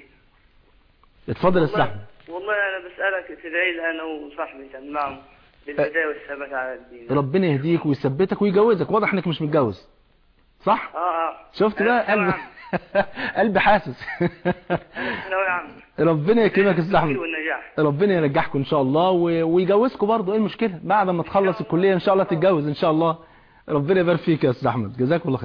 اتفضل يا والله, استاذ والله انا بسألك تدعي لي انا وصاحبي تمام بالبداية والثبات على الدين ربنا يهديك ويثبتك ويجوزك واضح انك مش متجوز صح اه اه شفت بقى أنا قلب سامع- قلبي حاسس لو يا عم ربنا يكرمك يا استاذ احمد والنجاح ربنا ينجحكم ان شاء الله و- ويجوزكم برضه ايه المشكله بعد ما تخلص الكليه ان شاء الله تتجوز ان شاء الله ربنا يبارك فيك يا استاذ احمد جزاك الله خير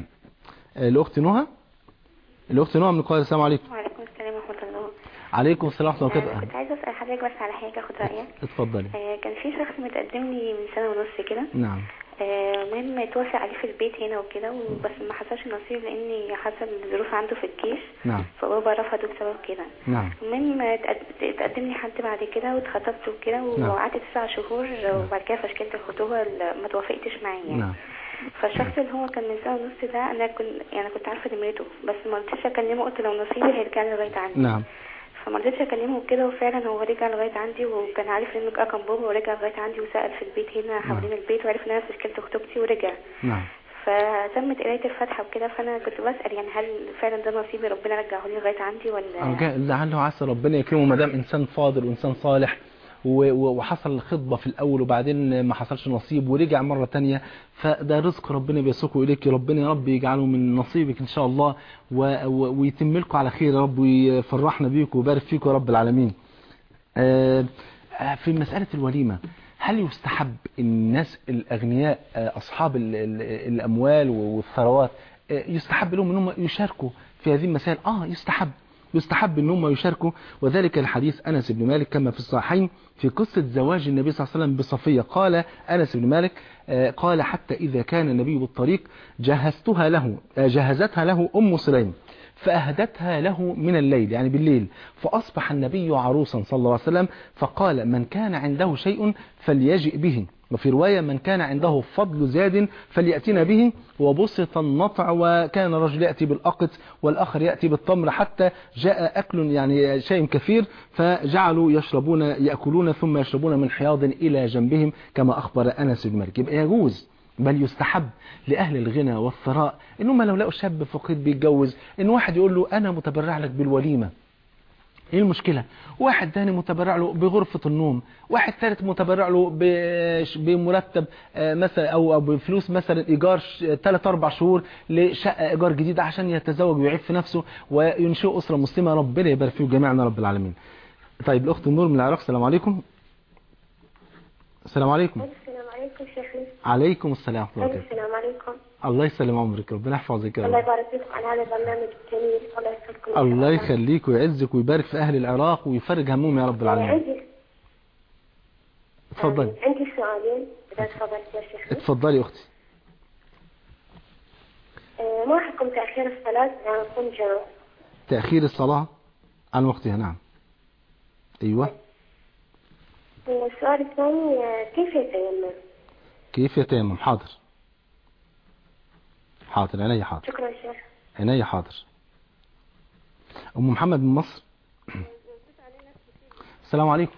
الاخت نهى الاخت نهى من القاهره السلام عليكم وعليكم السلام ورحمة الله عليكم السلام ورحمه الله آه، وبركاته كنت عايزة أسأل حضرتك بس على حاجة أخد رأيك اتفضلي آه، كان في شخص متقدم لي من سنة ونص كده نعم آه، المهم اتوافق عليه في البيت هنا وكده وبس ما حصلش نصيب لأني حصل ظروف عنده في الجيش نعم فبابا رفضه بسبب كده نعم المهم اتقد- اتقدم لي حد بعد كده واتخطبت وكده نعم. وقعدت تسع شهور وبعد كده فشكلت الخطوبة ال- ما توافقتش معاه يعني نعم فالشخص اللي هو كان من سنة ونص ده أنا كنت يعني كنت عارفة نمرته بس ما رضيتش أكلمه قلت لو نصيبي هيرجع لي لغاية عندي نعم فما رضيتش أكلمه كده وفعلا هو رجع لغاية عندي وكان عارف إنه رقم بابا ورجع لغاية عندي وسأل في البيت هنا حوالين البيت وعرف إن أنا فشكلت خطوبتي ورجع نعم فتمت قراية الفاتحة وكده فأنا كنت بسأل يعني هل فعلا ده نصيبي ربنا رجعه لي لغاية عندي ولا أرجاء لعله عسى ربنا يكرمه ما دام انسان فاضل وانسان صالح و- و- وحصل الخطبة في الأول وبعدين ما حصلش نصيب ورجع مرة تانية فده رزق ربنا بيسوقه إليك ربنا يا رب يجعله من نصيبك إن شاء الله و- و- ويتم لكم على خير يا رب ويفرحنا بيكم ويبارك فيكم يا رب العالمين آه، آه، في مسألة الوليمة هل يستحب الناس الأغنياء آه، أصحاب ال- ال- الأموال والثروات آه، يستحب لهم أنهم يشاركوا في هذه المسائل آه يستحب يستحب ان هم يشاركوا وذلك الحديث أنس بن مالك كما في الصحيحين في قصة زواج النبي صلى الله عليه وسلم بصفية قال أنس بن مالك آه، قال حتى إذا كان النبي بالطريق جهزتها له آه، جهزتها له أم سليم فأهدتها له من الليل يعني بالليل فأصبح النبي عروسا صلى الله عليه وسلم فقال من كان عنده شيء فليجئ به وفي رواية من كان عنده فضل زاد فليأتنا به وبسط النطع وكان رجل يأتي بالأقط والآخر يأتي بالتمر حتى جاء أكل يعني شيء كثير فجعلوا يشربون يأكلون ثم يشربون من حياض إلى جنبهم كما أخبر أنس بن مالك يبقى يجوز بل يستحب لأهل الغنى والثراء إنهم لو لقوا شاب فقير بيتجوز إن واحد يقول له أنا متبرع لك بالوليمة ايه المشكلة واحد تاني متبرع له بغرفة النوم واحد ثالث متبرع له بش- بمرتب آه، مثلا او أو بفلوس مثلا ايجار 3 4 شهور لشقة ايجار جديدة عشان يتزوج ويعيب في نفسه وينشئ اسرة مسلمة ربنا يبارك فيه جميعنا رب العالمين طيب الاخت نور من العراق السلام عليكم السلام عليكم السلام عليكم شيخنا عليكم السلام ورحمة الله وبركاته السلام عليكم الله يسلم عمرك ربنا يحفظك يا الله رب يبارك فيكم على هذا البرنامج الجميل الله يسعدكم الله يخليك ويعزك ويبارك في اهل العراق ويفرج همهم يا رب العالمين عندي اتفضلي عندي سؤالين اذا تفضلت يا شيخنا اتفضلي يا اختي آه، ما حكم تاخير الصلاه عن نكون جمع تأخير الصلاة عن وقتها نعم أيوة والسؤال الثاني آه، كيف يتيمم كيف يتيمم حاضر حاضر عينيا حاضر شكرا شيخ عينيا حاضر أم محمد من مصر السلام عليكم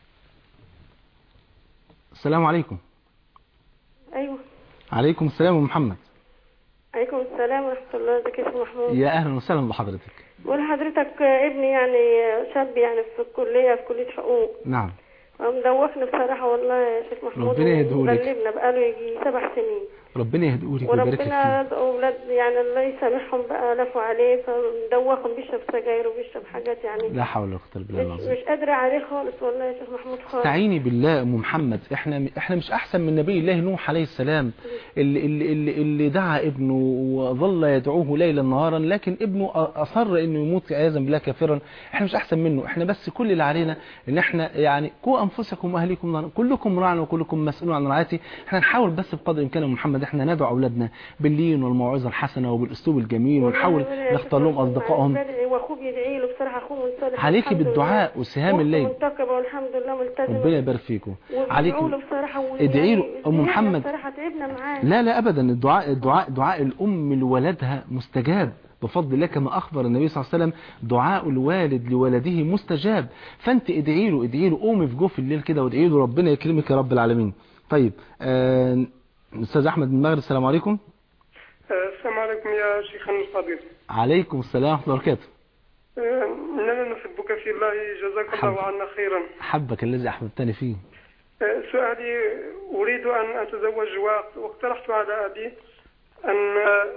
السلام عليكم ايوه عليكم السلام أم محمد عليكم السلام ورحمه الله ازيك يا أستاذ محمود يا أهلا وسهلا بحضرتك بقول لحضرتك ابني يعني شاب يعني في الكليه في كليه حقوق نعم مدوخنا بصراحه والله يا شيخ محمود ربنا يهديهولك. وغلبنا بقاله يجي سبع سنين ربنا يهدئولك ويبارك لك وربنا فيه اولاد يعني الله يسامحهم بقى لفوا عليه فمدوخهم بيشرب سجاير وبيشرب حاجات يعني لا حول ولا قوة إلا بالله مش, العظيم مش قادره عليه خالص والله يا شيخ محمود خالص استعيني بالله يا ام محمد احنا احنا مش احسن من نبي الله نوح عليه السلام اللي اللي اللي, اللي دعا ابنه وظل يدعوه ليلا نهارا لكن ابنه اصر انه يموت عياذا بالله كافرا احنا مش احسن منه احنا بس كل اللي علينا ان احنا يعني قوا انفسكم واهليكم نارا كلكم راع وكلكم مسؤول عن رعايته احنا نحاول بس بقدر الامكان يا أم محمد احنا ندعو اولادنا باللين والموعظه الحسنه وبالاسلوب الجميل ونحاول والله يا شيخ نختار لهم محمود اصدقائهم بدعي واخوه بيدعي له بصراحه اخوه منصلح عليكي الحمد لله. بالدعاء وسهام واخته الليل منتقبه والحمد لله ملتزمه ربنا يبارك فيكم عليكم عليكم له بصراحة ادعي له ويعني أم زهقنا محمد. بصراحة تعبنا معاه لا لا ابدا الدعاء الدعاء دعاء الام لولدها مستجاب بفضل الله كما اخبر النبي صلى الله عليه وسلم دعاء الوالد لولده مستجاب فانت ادعي له ادعي له قومي في جوف الليل كده وادعي له ربنا يكرمك يا رب العالمين طيب آه، استاذ احمد من المغرب السلام عليكم السلام عليكم يا شيخنا الفضيل عليكم السلام ورحمه الله وبركاته آه، إننا نحبك في الله جزاك الله حب. عنا خيرا حبك الذي احببتني فيه آه، سؤالي أريد أن أتزوج وقت- واقترحت على أبي أن آه،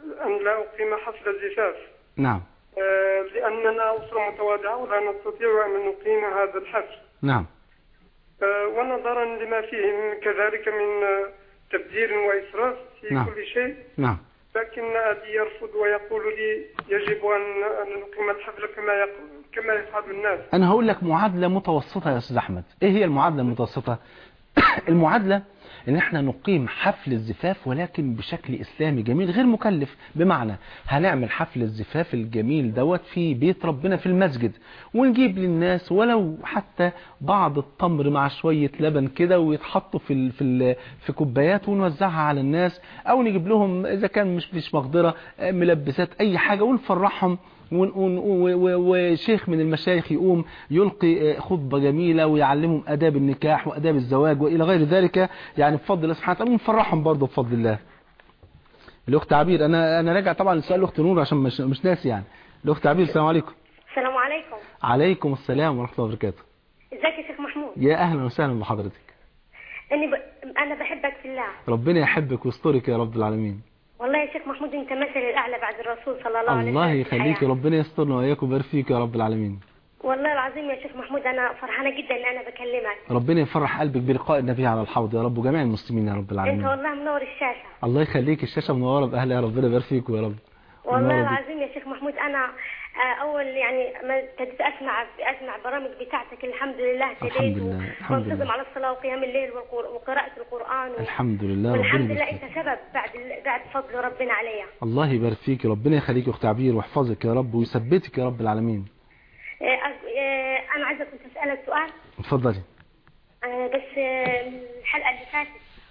أن لا أقيم حفل الزفاف نعم آه، لأننا أسرة متواضعة ولا نستطيع أن نقيم هذا الحفل نعم آه، ونظرا لما فيه من- كذلك من آه، تبذير وإسراف في نعم. كل شيء نعم لكن أبي يرفض ويقول لي يجب أن أن نقيم الحفل كما يقول كما يفعل الناس انا هقول لك معادلة متوسطة يا استاذ احمد ايه هي المعادلة المتوسطة المعادلة ان احنا نقيم حفل الزفاف ولكن بشكل اسلامي جميل غير مكلف بمعنى هنعمل حفل الزفاف الجميل دوت في بيت ربنا في المسجد ونجيب للناس ولو حتى بعض التمر مع شوية لبن كده ويتحطوا في ال في ال في كوبايات ونوزعها على الناس او نجيب لهم اذا كان مش مش مقدرة آه، ملبسات اي حاجة ونفرحهم ون- ون- و- و- وشيخ من المشايخ يقوم يلقي آه، خطبة جميلة ويعلمهم آداب النكاح وآداب الزواج وإلى غير ذلك يعني بفضل الله سبحانه وتعالى ونفرحهم برضه بفضل الله الأخت عبير أنا أنا راجع طبعا لسؤال الأخت نور عشان مش مش ناسي يعني الأخت عبير السلام عليكم السلام عليكم عليكم السلام ورحمة الله وبركاته ازيك يا شيخ محمود يا أهلا وسهلا بحضرتك اني ب... انا بحبك في الله ربنا يحبك ويسترك يا رب العالمين والله يا شيخ محمود انت مثل الاعلى بعد الرسول صلى الله عليه وسلم الله في يخليك الحياة. ربنا يسترنا وإياكم ويبارك فيك يا رب العالمين والله العظيم يا شيخ محمود انا فرحانه جدا ان انا بكلمك ربنا يفرح قلبك بلقاء النبي على الحوض يا رب وجميع المسلمين يا رب انت العالمين والله منور الشاشه الله يخليك الشاشة منورة بأهلها ربنا يبارك فيكم يا رب والله منورة بيك. العظيم يا شيخ محمود انا آه، اول يعني ما ابتديت اسمع اسمع برامج بتاعتك الحمد لله الحمد ابتديت لله، الحمد وانتظم لله. على الصلاه وقيام الليل والقر- وقراءه القران و... الحمد لله والحمد ربنا لله يبارك انت فيك. سبب بعد ال- بعد فضل ربنا عليا الله يبارك فيك ربنا يخليك يا اخت عبير ويحفظك يا رب ويثبتك يا رب العالمين آه، أز- آه، انا عايزه كنت اسالك سؤال اتفضلي آه، بس آه، الحلقه اللي فاتت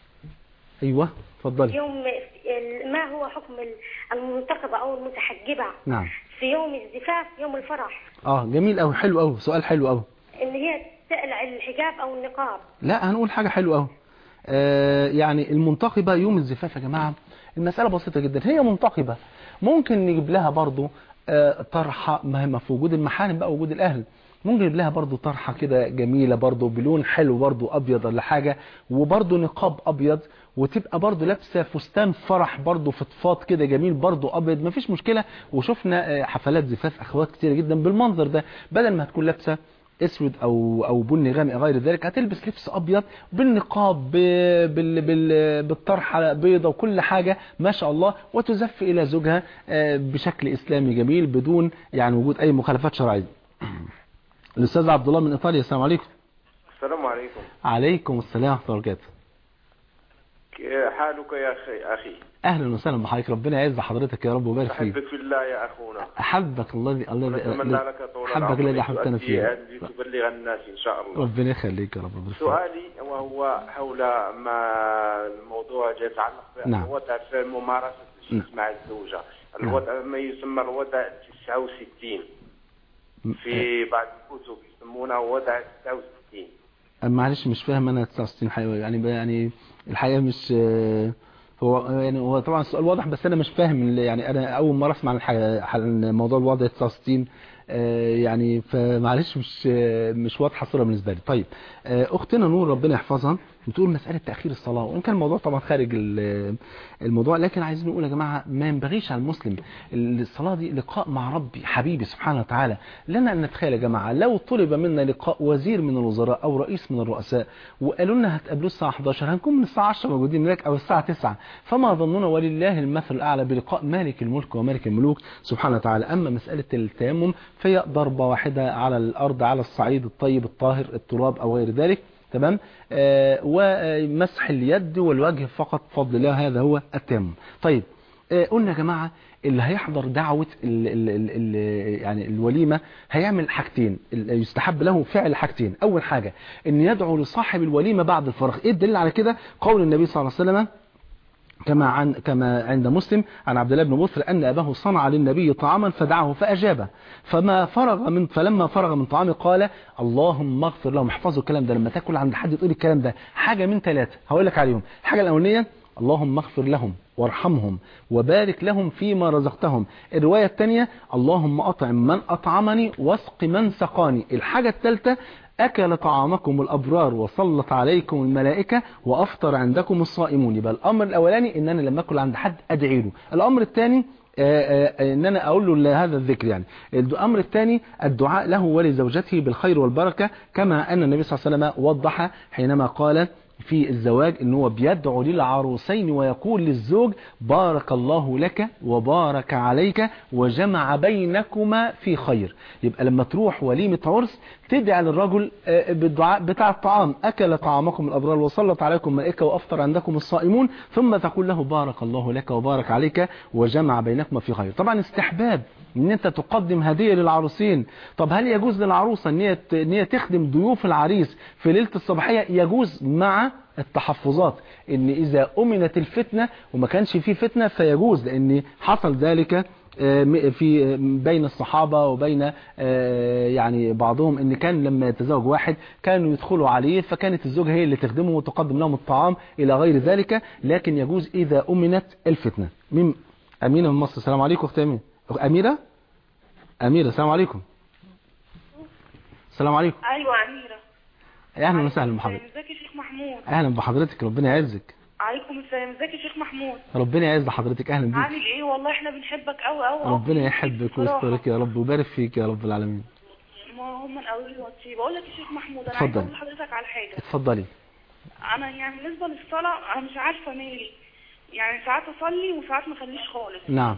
ايوه اتفضلي يوم ال- ما هو حكم ال- المنتقبه او المتحجبه نعم في يوم الزفاف يوم الفرح اه جميل قوي حلو قوي سؤال حلو قوي ان هي تقلع الحجاب او النقاب لا هنقول حاجة حلوة قوي آه يعني المنتقبة يوم الزفاف يا جماعة المسألة بسيطة جدا هي منتقبة ممكن نجيب لها برضو آه طرحة مهمة في وجود المحارم بقى وجود الأهل ممكن نجيب لها برضو طرحة كده جميلة برضو بلون حلو برضو أبيض ولا حاجة وبرضو نقاب أبيض وتبقى برضو لابسة فستان فرح برضو فضفاض كده جميل برضو أبيض مفيش مشكلة وشفنا آه، حفلات زفاف أخوات كتير جدا بالمنظر ده بدل ما هتكون لابسة اسود او او بني غامق غير ذلك هتلبس لبس ابيض بالنقاب ب- بال بال بالطرحه بيضه وكل حاجه ما شاء الله وتزف الى زوجها آه، بشكل اسلامي جميل بدون يعني وجود اي مخالفات شرعيه الاستاذ عبد الله من ايطاليا السلام عليكم السلام عليكم عليكم السلام ورحمه الله وبركاته ك- حالك يا أخي, أخي اهلا وسهلا بحضرتك ربنا يعز حضرتك يا رب ويبارك فيك أحبك في الله يا أخونا احبك الله الذي ونتمنى الله لك طول حبك العمر الذي احببتنا لتؤدي فيه أن لتبلغ الناس إن شاء الله ربنا يخليك يا رب ويبارك فيك. سؤالي وهو حول ما الموضوع يتعلق نعم. بالوضع في ممارسة الجنس مع الزوجة الوضع ما يسمى الوضع 69 في بعض الكتب يسمونه وضع 69 معلش مش فاهم انا 69 حقيقة يعني يعني الحقيقه مش آه، هو يعني هو طبعا السؤال واضح بس انا مش فاهم ال- يعني انا اول مره اسمع عن الحاجة- عن موضوع الوضع 69 آه، يعني فمعلش مش آه، مش واضحه الصوره بالنسبه لي طيب آه، اختنا نور ربنا يحفظها بتقول مساله تاخير الصلاه وان كان الموضوع طبعا خارج ال- الموضوع لكن عايزين نقول يا جماعه ما ينبغيش على المسلم الصلاه دي لقاء مع ربي حبيبي سبحانه وتعالى لنا ان نتخيل يا جماعه لو طلب منا لقاء وزير من الوزراء او رئيس من الرؤساء وقالوا لنا هتقابلوه الساعه 11 هنكون من الساعه 10 موجودين هناك او الساعه 9 فما ظننا ولله المثل الاعلى بلقاء مالك الملك ومالك الملوك سبحانه وتعالى اما مساله التيمم فهي ضربه واحده على الارض على الصعيد الطيب الطاهر التراب او غير ذلك تمام آه ومسح اليد والوجه فقط بفضل الله هذا هو التيمم طيب آه قلنا يا جماعه اللي هيحضر دعوة ال ال ال ال يعني الوليمة هيعمل حاجتين ال- يستحب له فعل حاجتين أول حاجة أن يدعو لصاحب الوليمة بعد الفراغ إيه الدليل على كده قول النبي صلى الله عليه وسلم كما عن كما عند مسلم عن عبد الله بن بصر أن أباه صنع للنبي طعاما فدعه فأجابه فما فرغ من فلما فرغ من طعامه قال اللهم اغفر لهم احفظوا الكلام ده لما تاكل عند حد تقول الكلام ده حاجة من ثلاثة هقول لك عليهم الحاجة الأولانية اللهم اغفر لهم وارحمهم وبارك لهم فيما رزقتهم الرواية الثانية اللهم أطعم من أطعمني واسق من سقاني الحاجة الثالثة أكل طعامكم الأبرار وصلت عليكم الملائكة وأفطر عندكم الصائمون يبقى الأمر الأولاني إن أنا لما أكل عند حد أدعي له الأمر الثاني آه، آه، ان انا اقول له هذا الذكر يعني الامر الثاني الدعاء له ولزوجته بالخير والبركه كما ان النبي صلى الله عليه وسلم وضح حينما قال في الزواج ان هو بيدعو للعروسين ويقول للزوج بارك الله لك وبارك عليك وجمع بينكما في خير يبقى لما تروح وليمة عرس تدعي للرجل آه، بالدعاء بتاع الطعام أكل طعامكم الأبرار وصلت عليكم ملائكة وأفطر عندكم الصائمون ثم تقول له بارك الله لك وبارك عليك وجمع بينكما في خير طبعا استحباب ان انت تقدم هدية للعروسين طب هل يجوز للعروسة ان هي ان هي تخدم ضيوف العريس في ليلة الصباحية يجوز مع التحفظات ان اذا امنت الفتنة وما كانش فيه فتنة فيجوز لان حصل ذلك آه، م- في آه، بين الصحابة وبين آه، يعني بعضهم ان كان لما يتزوج واحد كانوا يدخلوا عليه فكانت الزوجة هي اللي تخدمه وتقدم لهم الطعام الى غير ذلك لكن يجوز اذا امنت الفتنة مين امينة من مصر السلام عليكم اختي امينة اميرة اميرة السلام عليكم السلام عليكم ايوه اميره اهلا وسهلا بحضرتك ازيك يا شيخ محمود اهلا بحضرتك ربنا يعزك عليكم السلام ازيك يا شيخ محمود ربنا يعز حضرتك اهلا بيك عامل ايه والله احنا بنحبك قوي قوي ربنا يحبك ويسترك يا رب ويبارك فيك يا رب العالمين ما هم قالوا لي وطي بقول لك يا شيخ محمود انا اتفضل. عايزه اقول لحضرتك على حاجه اتفضلي انا يعني بالنسبه للصلاه انا مش عارفه مالي يعني ساعات اصلي وساعات ما اخليش خالص نعم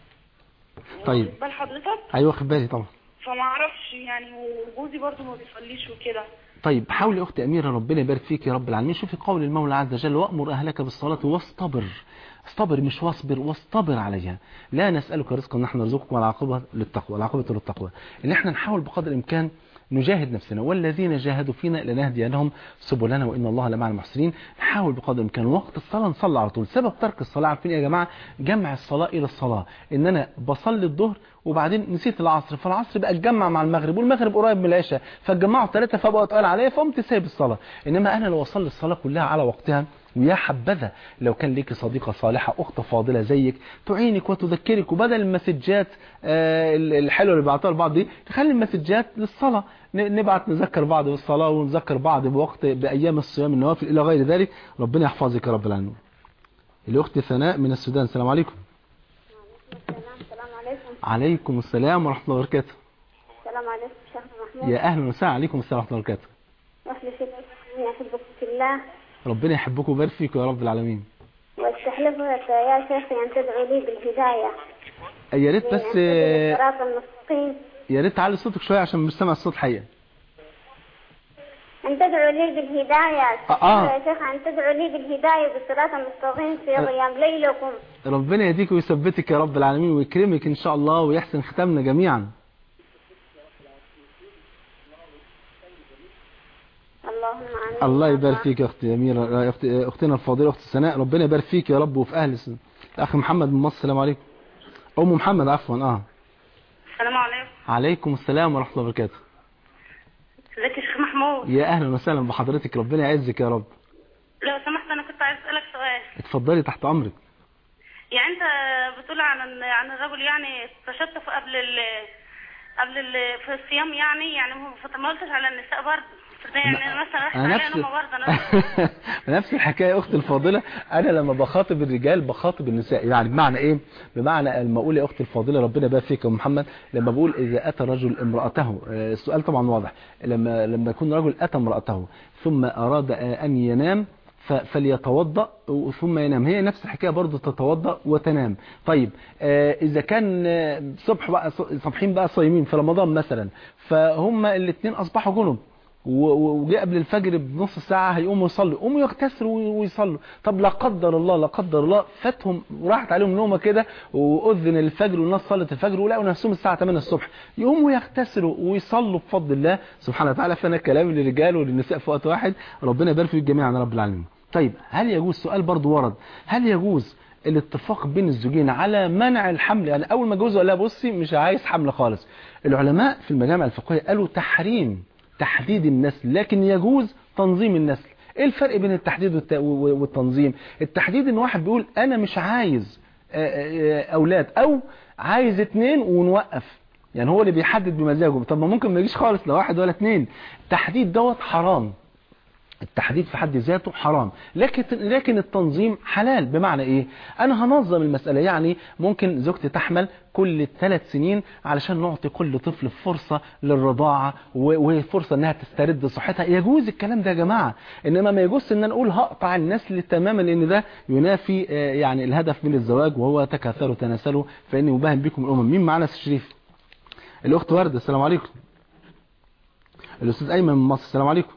طيب واخد بال حضرتك ايوه واخد بالي طبعا فما اعرفش يعني وجوزي برضو ما بيصليش وكده طيب حاولي يا اختي اميره ربنا يبارك فيك يا رب العالمين شوفي قول المولى عز وجل وامر اهلك بالصلاه واصطبر اصطبر مش واصبر واصطبر عليها لا نسالك رزقا نحن نرزقك والعاقبه للتقوى العاقبه للتقوى ان احنا نحاول بقدر الامكان نجاهد نفسنا والذين جاهدوا فينا لنهدينهم سبلنا وان الله لمع المحسنين نحاول بقدر الامكان وقت الصلاه نصلي على طول سبب ترك الصلاه عارفين يا جماعه جمع الصلاه الى الصلاه ان انا بصلي الظهر وبعدين نسيت العصر فالعصر بقى اتجمع مع المغرب والمغرب قريب من العشاء فاتجمعوا ثلاثه فبقوا تقال عليا فقمت سايب الصلاه انما انا لو اصلي الصلاه كلها على وقتها ويا حبذا لو كان ليكي صديقة صالحة أخت فاضلة زيك تعينك وتذكرك وبدل المسجات آه، الحلوة اللي بعتها لبعض دي تخلي المسجات للصلاة ن- نبعت نذكر بعض بالصلاة ونذكر بعض بوقت بأيام الصيام النوافل إلى غير ذلك ربنا يحفظك يا رب العالمين الأخت ثناء من السودان السلام عليكم السلام عليكم عليكم السلام ورحمة الله وبركاته السلام عليكم شيخ محمود يا أهلا وسهلا عليكم السلام ورحمة الله وبركاته واحنا شيخ يحبك في الله ربنا يحبكم ويبارك فيكم يا رب العالمين واستحلفك يا شيخ أن تدعو لي بالهداية يا ريت بس آه، الصراط المستقيم يا ريت تعلي صوتك شوية عشان مش سامع الصوت حقيقة أن تدعو لي بالهداية آه. يا شيخ أن تدعو لي بالهداية بالصراط المستقيم في غيام ليلكم ربنا يهديك ويثبتك يا رب العالمين ويكرمك ان شاء الله ويحسن ختامنا جميعا اللهم آمين الله يبارك فيك يا اختي اميره يا اختي اختنا الفاضله اخت سناء ربنا يبارك فيك يا رب وفي اهل السنة. الاخ محمد من مصر السلام عليكم ام محمد عفوا اه السلام عليكم عليكم السلام ورحمه الله وبركاته ازيك يا شيخ محمود يا اهلا وسهلا بحضرتك ربنا يعزك يا رب لو سمحت انا كنت عايز اسالك سؤال اتفضلي تحت امرك يعني انت بتقول عن عن الرجل يعني تشتف قبل ال قبل ال في الصيام يعني يعني ما قلتش على النساء برضه يعني مثلا رحت انا عليها نفس نومه برضه انا نفس الحكايه اختي الفاضله انا لما بخاطب الرجال بخاطب النساء يعني بمعنى ايه بمعنى لما اقول يا اختي الفاضله ربنا يبارك فيك يا محمد لما بقول اذا اتى رجل امراته آه، السؤال طبعا واضح لما لما يكون رجل اتى امراته ثم اراد آه، ان ينام ف- فليتوضا ثم ينام هي نفس الحكايه برضه تتوضا وتنام طيب آه، اذا كان آه، صبح بقى صبحين بقى صايمين في رمضان مثلا فهم الاثنين اصبحوا جنب و- و- وجاء قبل الفجر بنص ساعة هيقوموا يصلوا يقوموا يغتسلوا وي- ويصلوا طب لا قدر الله لا قدر الله فاتهم وراحت عليهم نومة كده وأذن الفجر والناس صلت الفجر ولقوا نفسهم الساعة 8 الصبح يقوموا يغتسلوا ويصلوا بفضل الله سبحانه وتعالى فأنا كلامي للرجال وللنساء في وقت واحد ربنا يبارك فيك جميعا يا رب العالمين طيب هل يجوز سؤال برضو ورد هل يجوز الاتفاق بين الزوجين على منع الحمل يعني اول ما جوزها قال لها بصي مش عايز حمل خالص العلماء في المجامع الفقهيه قالوا تحريم تحديد النسل لكن يجوز تنظيم النسل ايه الفرق بين التحديد والت- و- والتنظيم التحديد ان واحد بيقول انا مش عايز آه، آه، اولاد او عايز اتنين ونوقف يعني هو اللي بيحدد بمزاجه طب ما ممكن ما يجيش خالص لا واحد ولا اتنين التحديد دوت حرام التحديد في حد ذاته حرام لكن لكن التنظيم حلال بمعنى ايه انا هنظم المسألة يعني ممكن زوجتي تحمل كل ثلاث سنين علشان نعطي كل طفل فرصة للرضاعة و- وفرصة انها تسترد صحتها يجوز الكلام ده يا جماعة انما ما يجوز ان أنا نقول هقطع النسل تماما لان ده ينافي آه، يعني الهدف من الزواج وهو تكاثروا تناسلوا فاني مباهم بكم الامم مين معانا يا أستاذ شريف الاخت وردة السلام عليكم الاستاذ ايمن من مصر السلام عليكم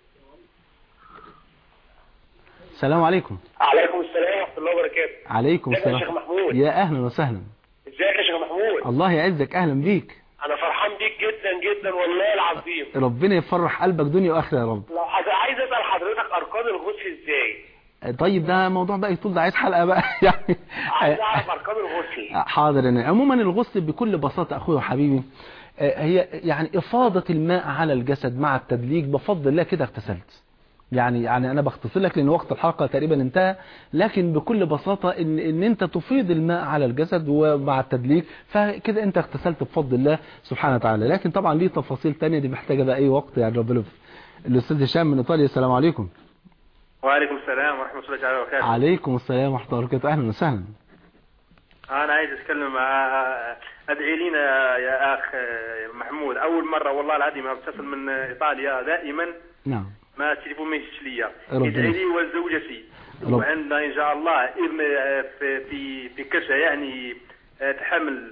السلام عليكم عليكم السلام ورحمه الله وبركاته عليكم ازيك يا السلام شيخ محمود يا اهلا وسهلا ازيك يا شيخ محمود الله يعزك اهلا بيك انا فرحان بيك جدا جدا والله العظيم ربنا يفرح قلبك دنيا واخره يا رب لو حد عايز اسال حضرتك اركان الغسل ازاي طيب ده موضوع بقى يطول ده عايز حلقه بقى يعني عايز اعرف اركان الغسل حاضر انا عموما الغسل بكل بساطه اخويا وحبيبي آه، هي يعني افاضه الماء على الجسد مع التدليك بفضل الله كده اغتسلت يعني يعني انا بختصر لك لان وقت الحلقه تقريبا انتهى لكن بكل بساطه ان ان انت تفيض الماء على الجسد ومع التدليك فكده انت اغتسلت بفضل الله سبحانه وتعالى لكن طبعا ليه تفاصيل تانية دي محتاجه بقى اي وقت يعني ربنا يوفق. الاستاذ هشام من ايطاليا السلام عليكم وعليكم السلام ورحمة الله تعالى وبركاته عليكم السلام ورحمه الله وبركاته اهلا وسهلا أنا عايز أتكلم مع أدعي لنا يا أخ محمود أول مرة والله العظيم أتصل من إيطاليا دائما نعم ما التليفون ما يجيش ليا ربنا ادعي لي وزوجتي رب- وعندنا إن شاء الله ابن في في في كرشة يعني تحمل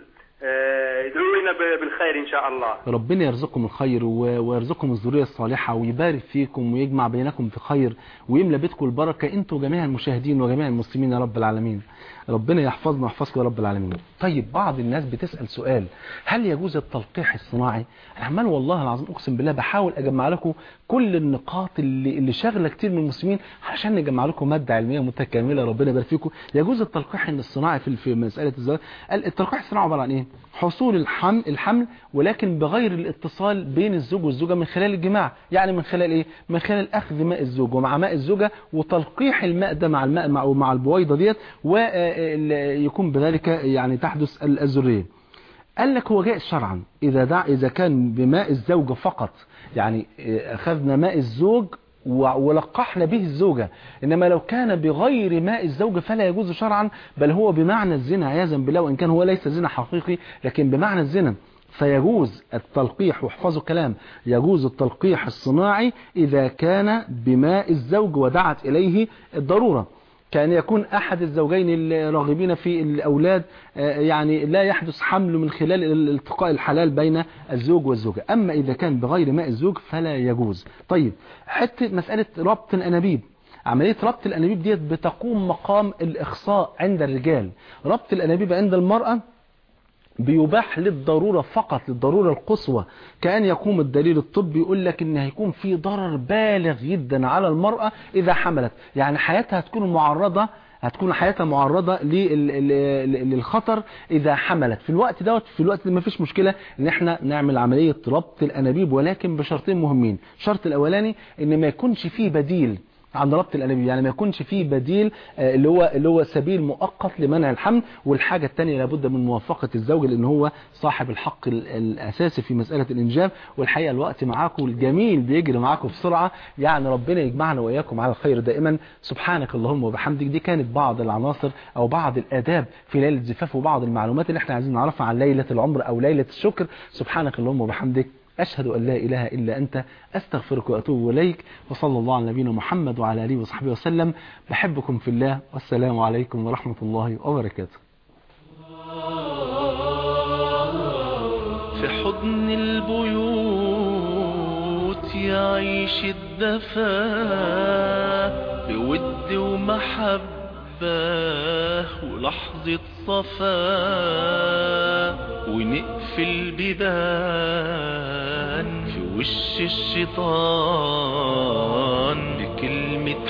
ادعوا لنا ب- بالخير إن شاء الله ربنا يرزقكم الخير و- ويرزقكم الذرية الصالحة ويبارك فيكم ويجمع بينكم في خير ويملى بيتكم البركة انتوا جميع المشاهدين وجميع المسلمين يا رب العالمين ربنا يحفظنا ويحفظكم يا رب العالمين طيب بعض الناس بتسأل سؤال هل يجوز التلقيح الصناعي انا عمال والله العظيم اقسم بالله بحاول اجمع لكم كل النقاط اللي اللي شاغله كتير من المسلمين عشان نجمع لكم ماده علميه متكامله ربنا يبارك فيكم يجوز التلقيح الصناعي في في مساله الزواج قال التلقيح الصناعي عباره عن ايه حصول الحمل الحمل ولكن بغير الاتصال بين الزوج والزوجه من خلال الجماع يعني من خلال ايه من خلال اخذ ماء الزوج ومع ماء الزوجه وتلقيح الماء ده مع الماء مع مع البويضه ديت ويكون بذلك يعني تحدث الذريه قال لك هو جائز شرعا إذا دع إذا كان بماء الزوجة فقط يعني أخذنا ماء الزوج و- ولقحنا به الزوجة إنما لو كان بغير ماء الزوجة فلا يجوز شرعا بل هو بمعنى الزنا عياذا بالله وإن كان هو ليس زنا حقيقي لكن بمعنى الزنا فيجوز التلقيح واحفظوا الكلام يجوز التلقيح الصناعي إذا كان بماء الزوج ودعت إليه الضرورة كان يكون أحد الزوجين الراغبين في الأولاد آه، يعني لا يحدث حمل من خلال الالتقاء الحلال بين الزوج والزوجة أما إذا كان بغير ماء الزوج فلا يجوز طيب حتى مسألة ربط الأنابيب عملية ربط الأنابيب ديت بتقوم مقام الإخصاء عند الرجال ربط الأنابيب عند المرأة بيباح للضرورة فقط للضرورة القصوى كأن يقوم الدليل الطبي يقول لك ان هيكون في ضرر بالغ جدا على المرأة اذا حملت يعني حياتها هتكون معرضة هتكون حياتها معرضة لل- لل- للخطر اذا حملت في الوقت دوت في الوقت ده مفيش مشكلة ان احنا نعمل عملية ربط الانابيب ولكن بشرطين مهمين الشرط الاولاني ان ما يكونش فيه بديل عن ربط الانابيب يعني ما يكونش فيه بديل آه، اللي هو اللي هو سبيل مؤقت لمنع الحمل والحاجه الثانيه لابد من موافقه الزوج لان هو صاحب الحق ال- الاساسي في مساله الانجاب والحقيقه الوقت معاكم الجميل بيجري معاكم بسرعه يعني ربنا يجمعنا واياكم على الخير دائما سبحانك اللهم وبحمدك دي كانت بعض العناصر او بعض الاداب في ليله الزفاف وبعض المعلومات اللي احنا عايزين نعرفها عن ليله العمر او ليله الشكر سبحانك اللهم وبحمدك أشهد أن لا إله إلا أنت أستغفرك وأتوب إليك وصلى الله على نبينا محمد وعلى آله وصحبه وسلم بحبكم في الله والسلام عليكم ورحمة الله وبركاته في حضن البيوت يعيش الدفا بود ومحبة ولحظة صفا ونقفل بيبان في وش الشيطان بكلمة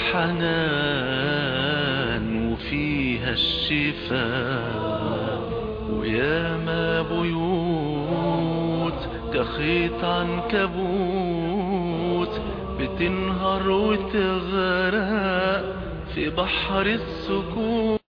حنان وفيها الشفاء ويا ما بيوت كخيط عنكبوت تنهار وتغرق في بحر السكون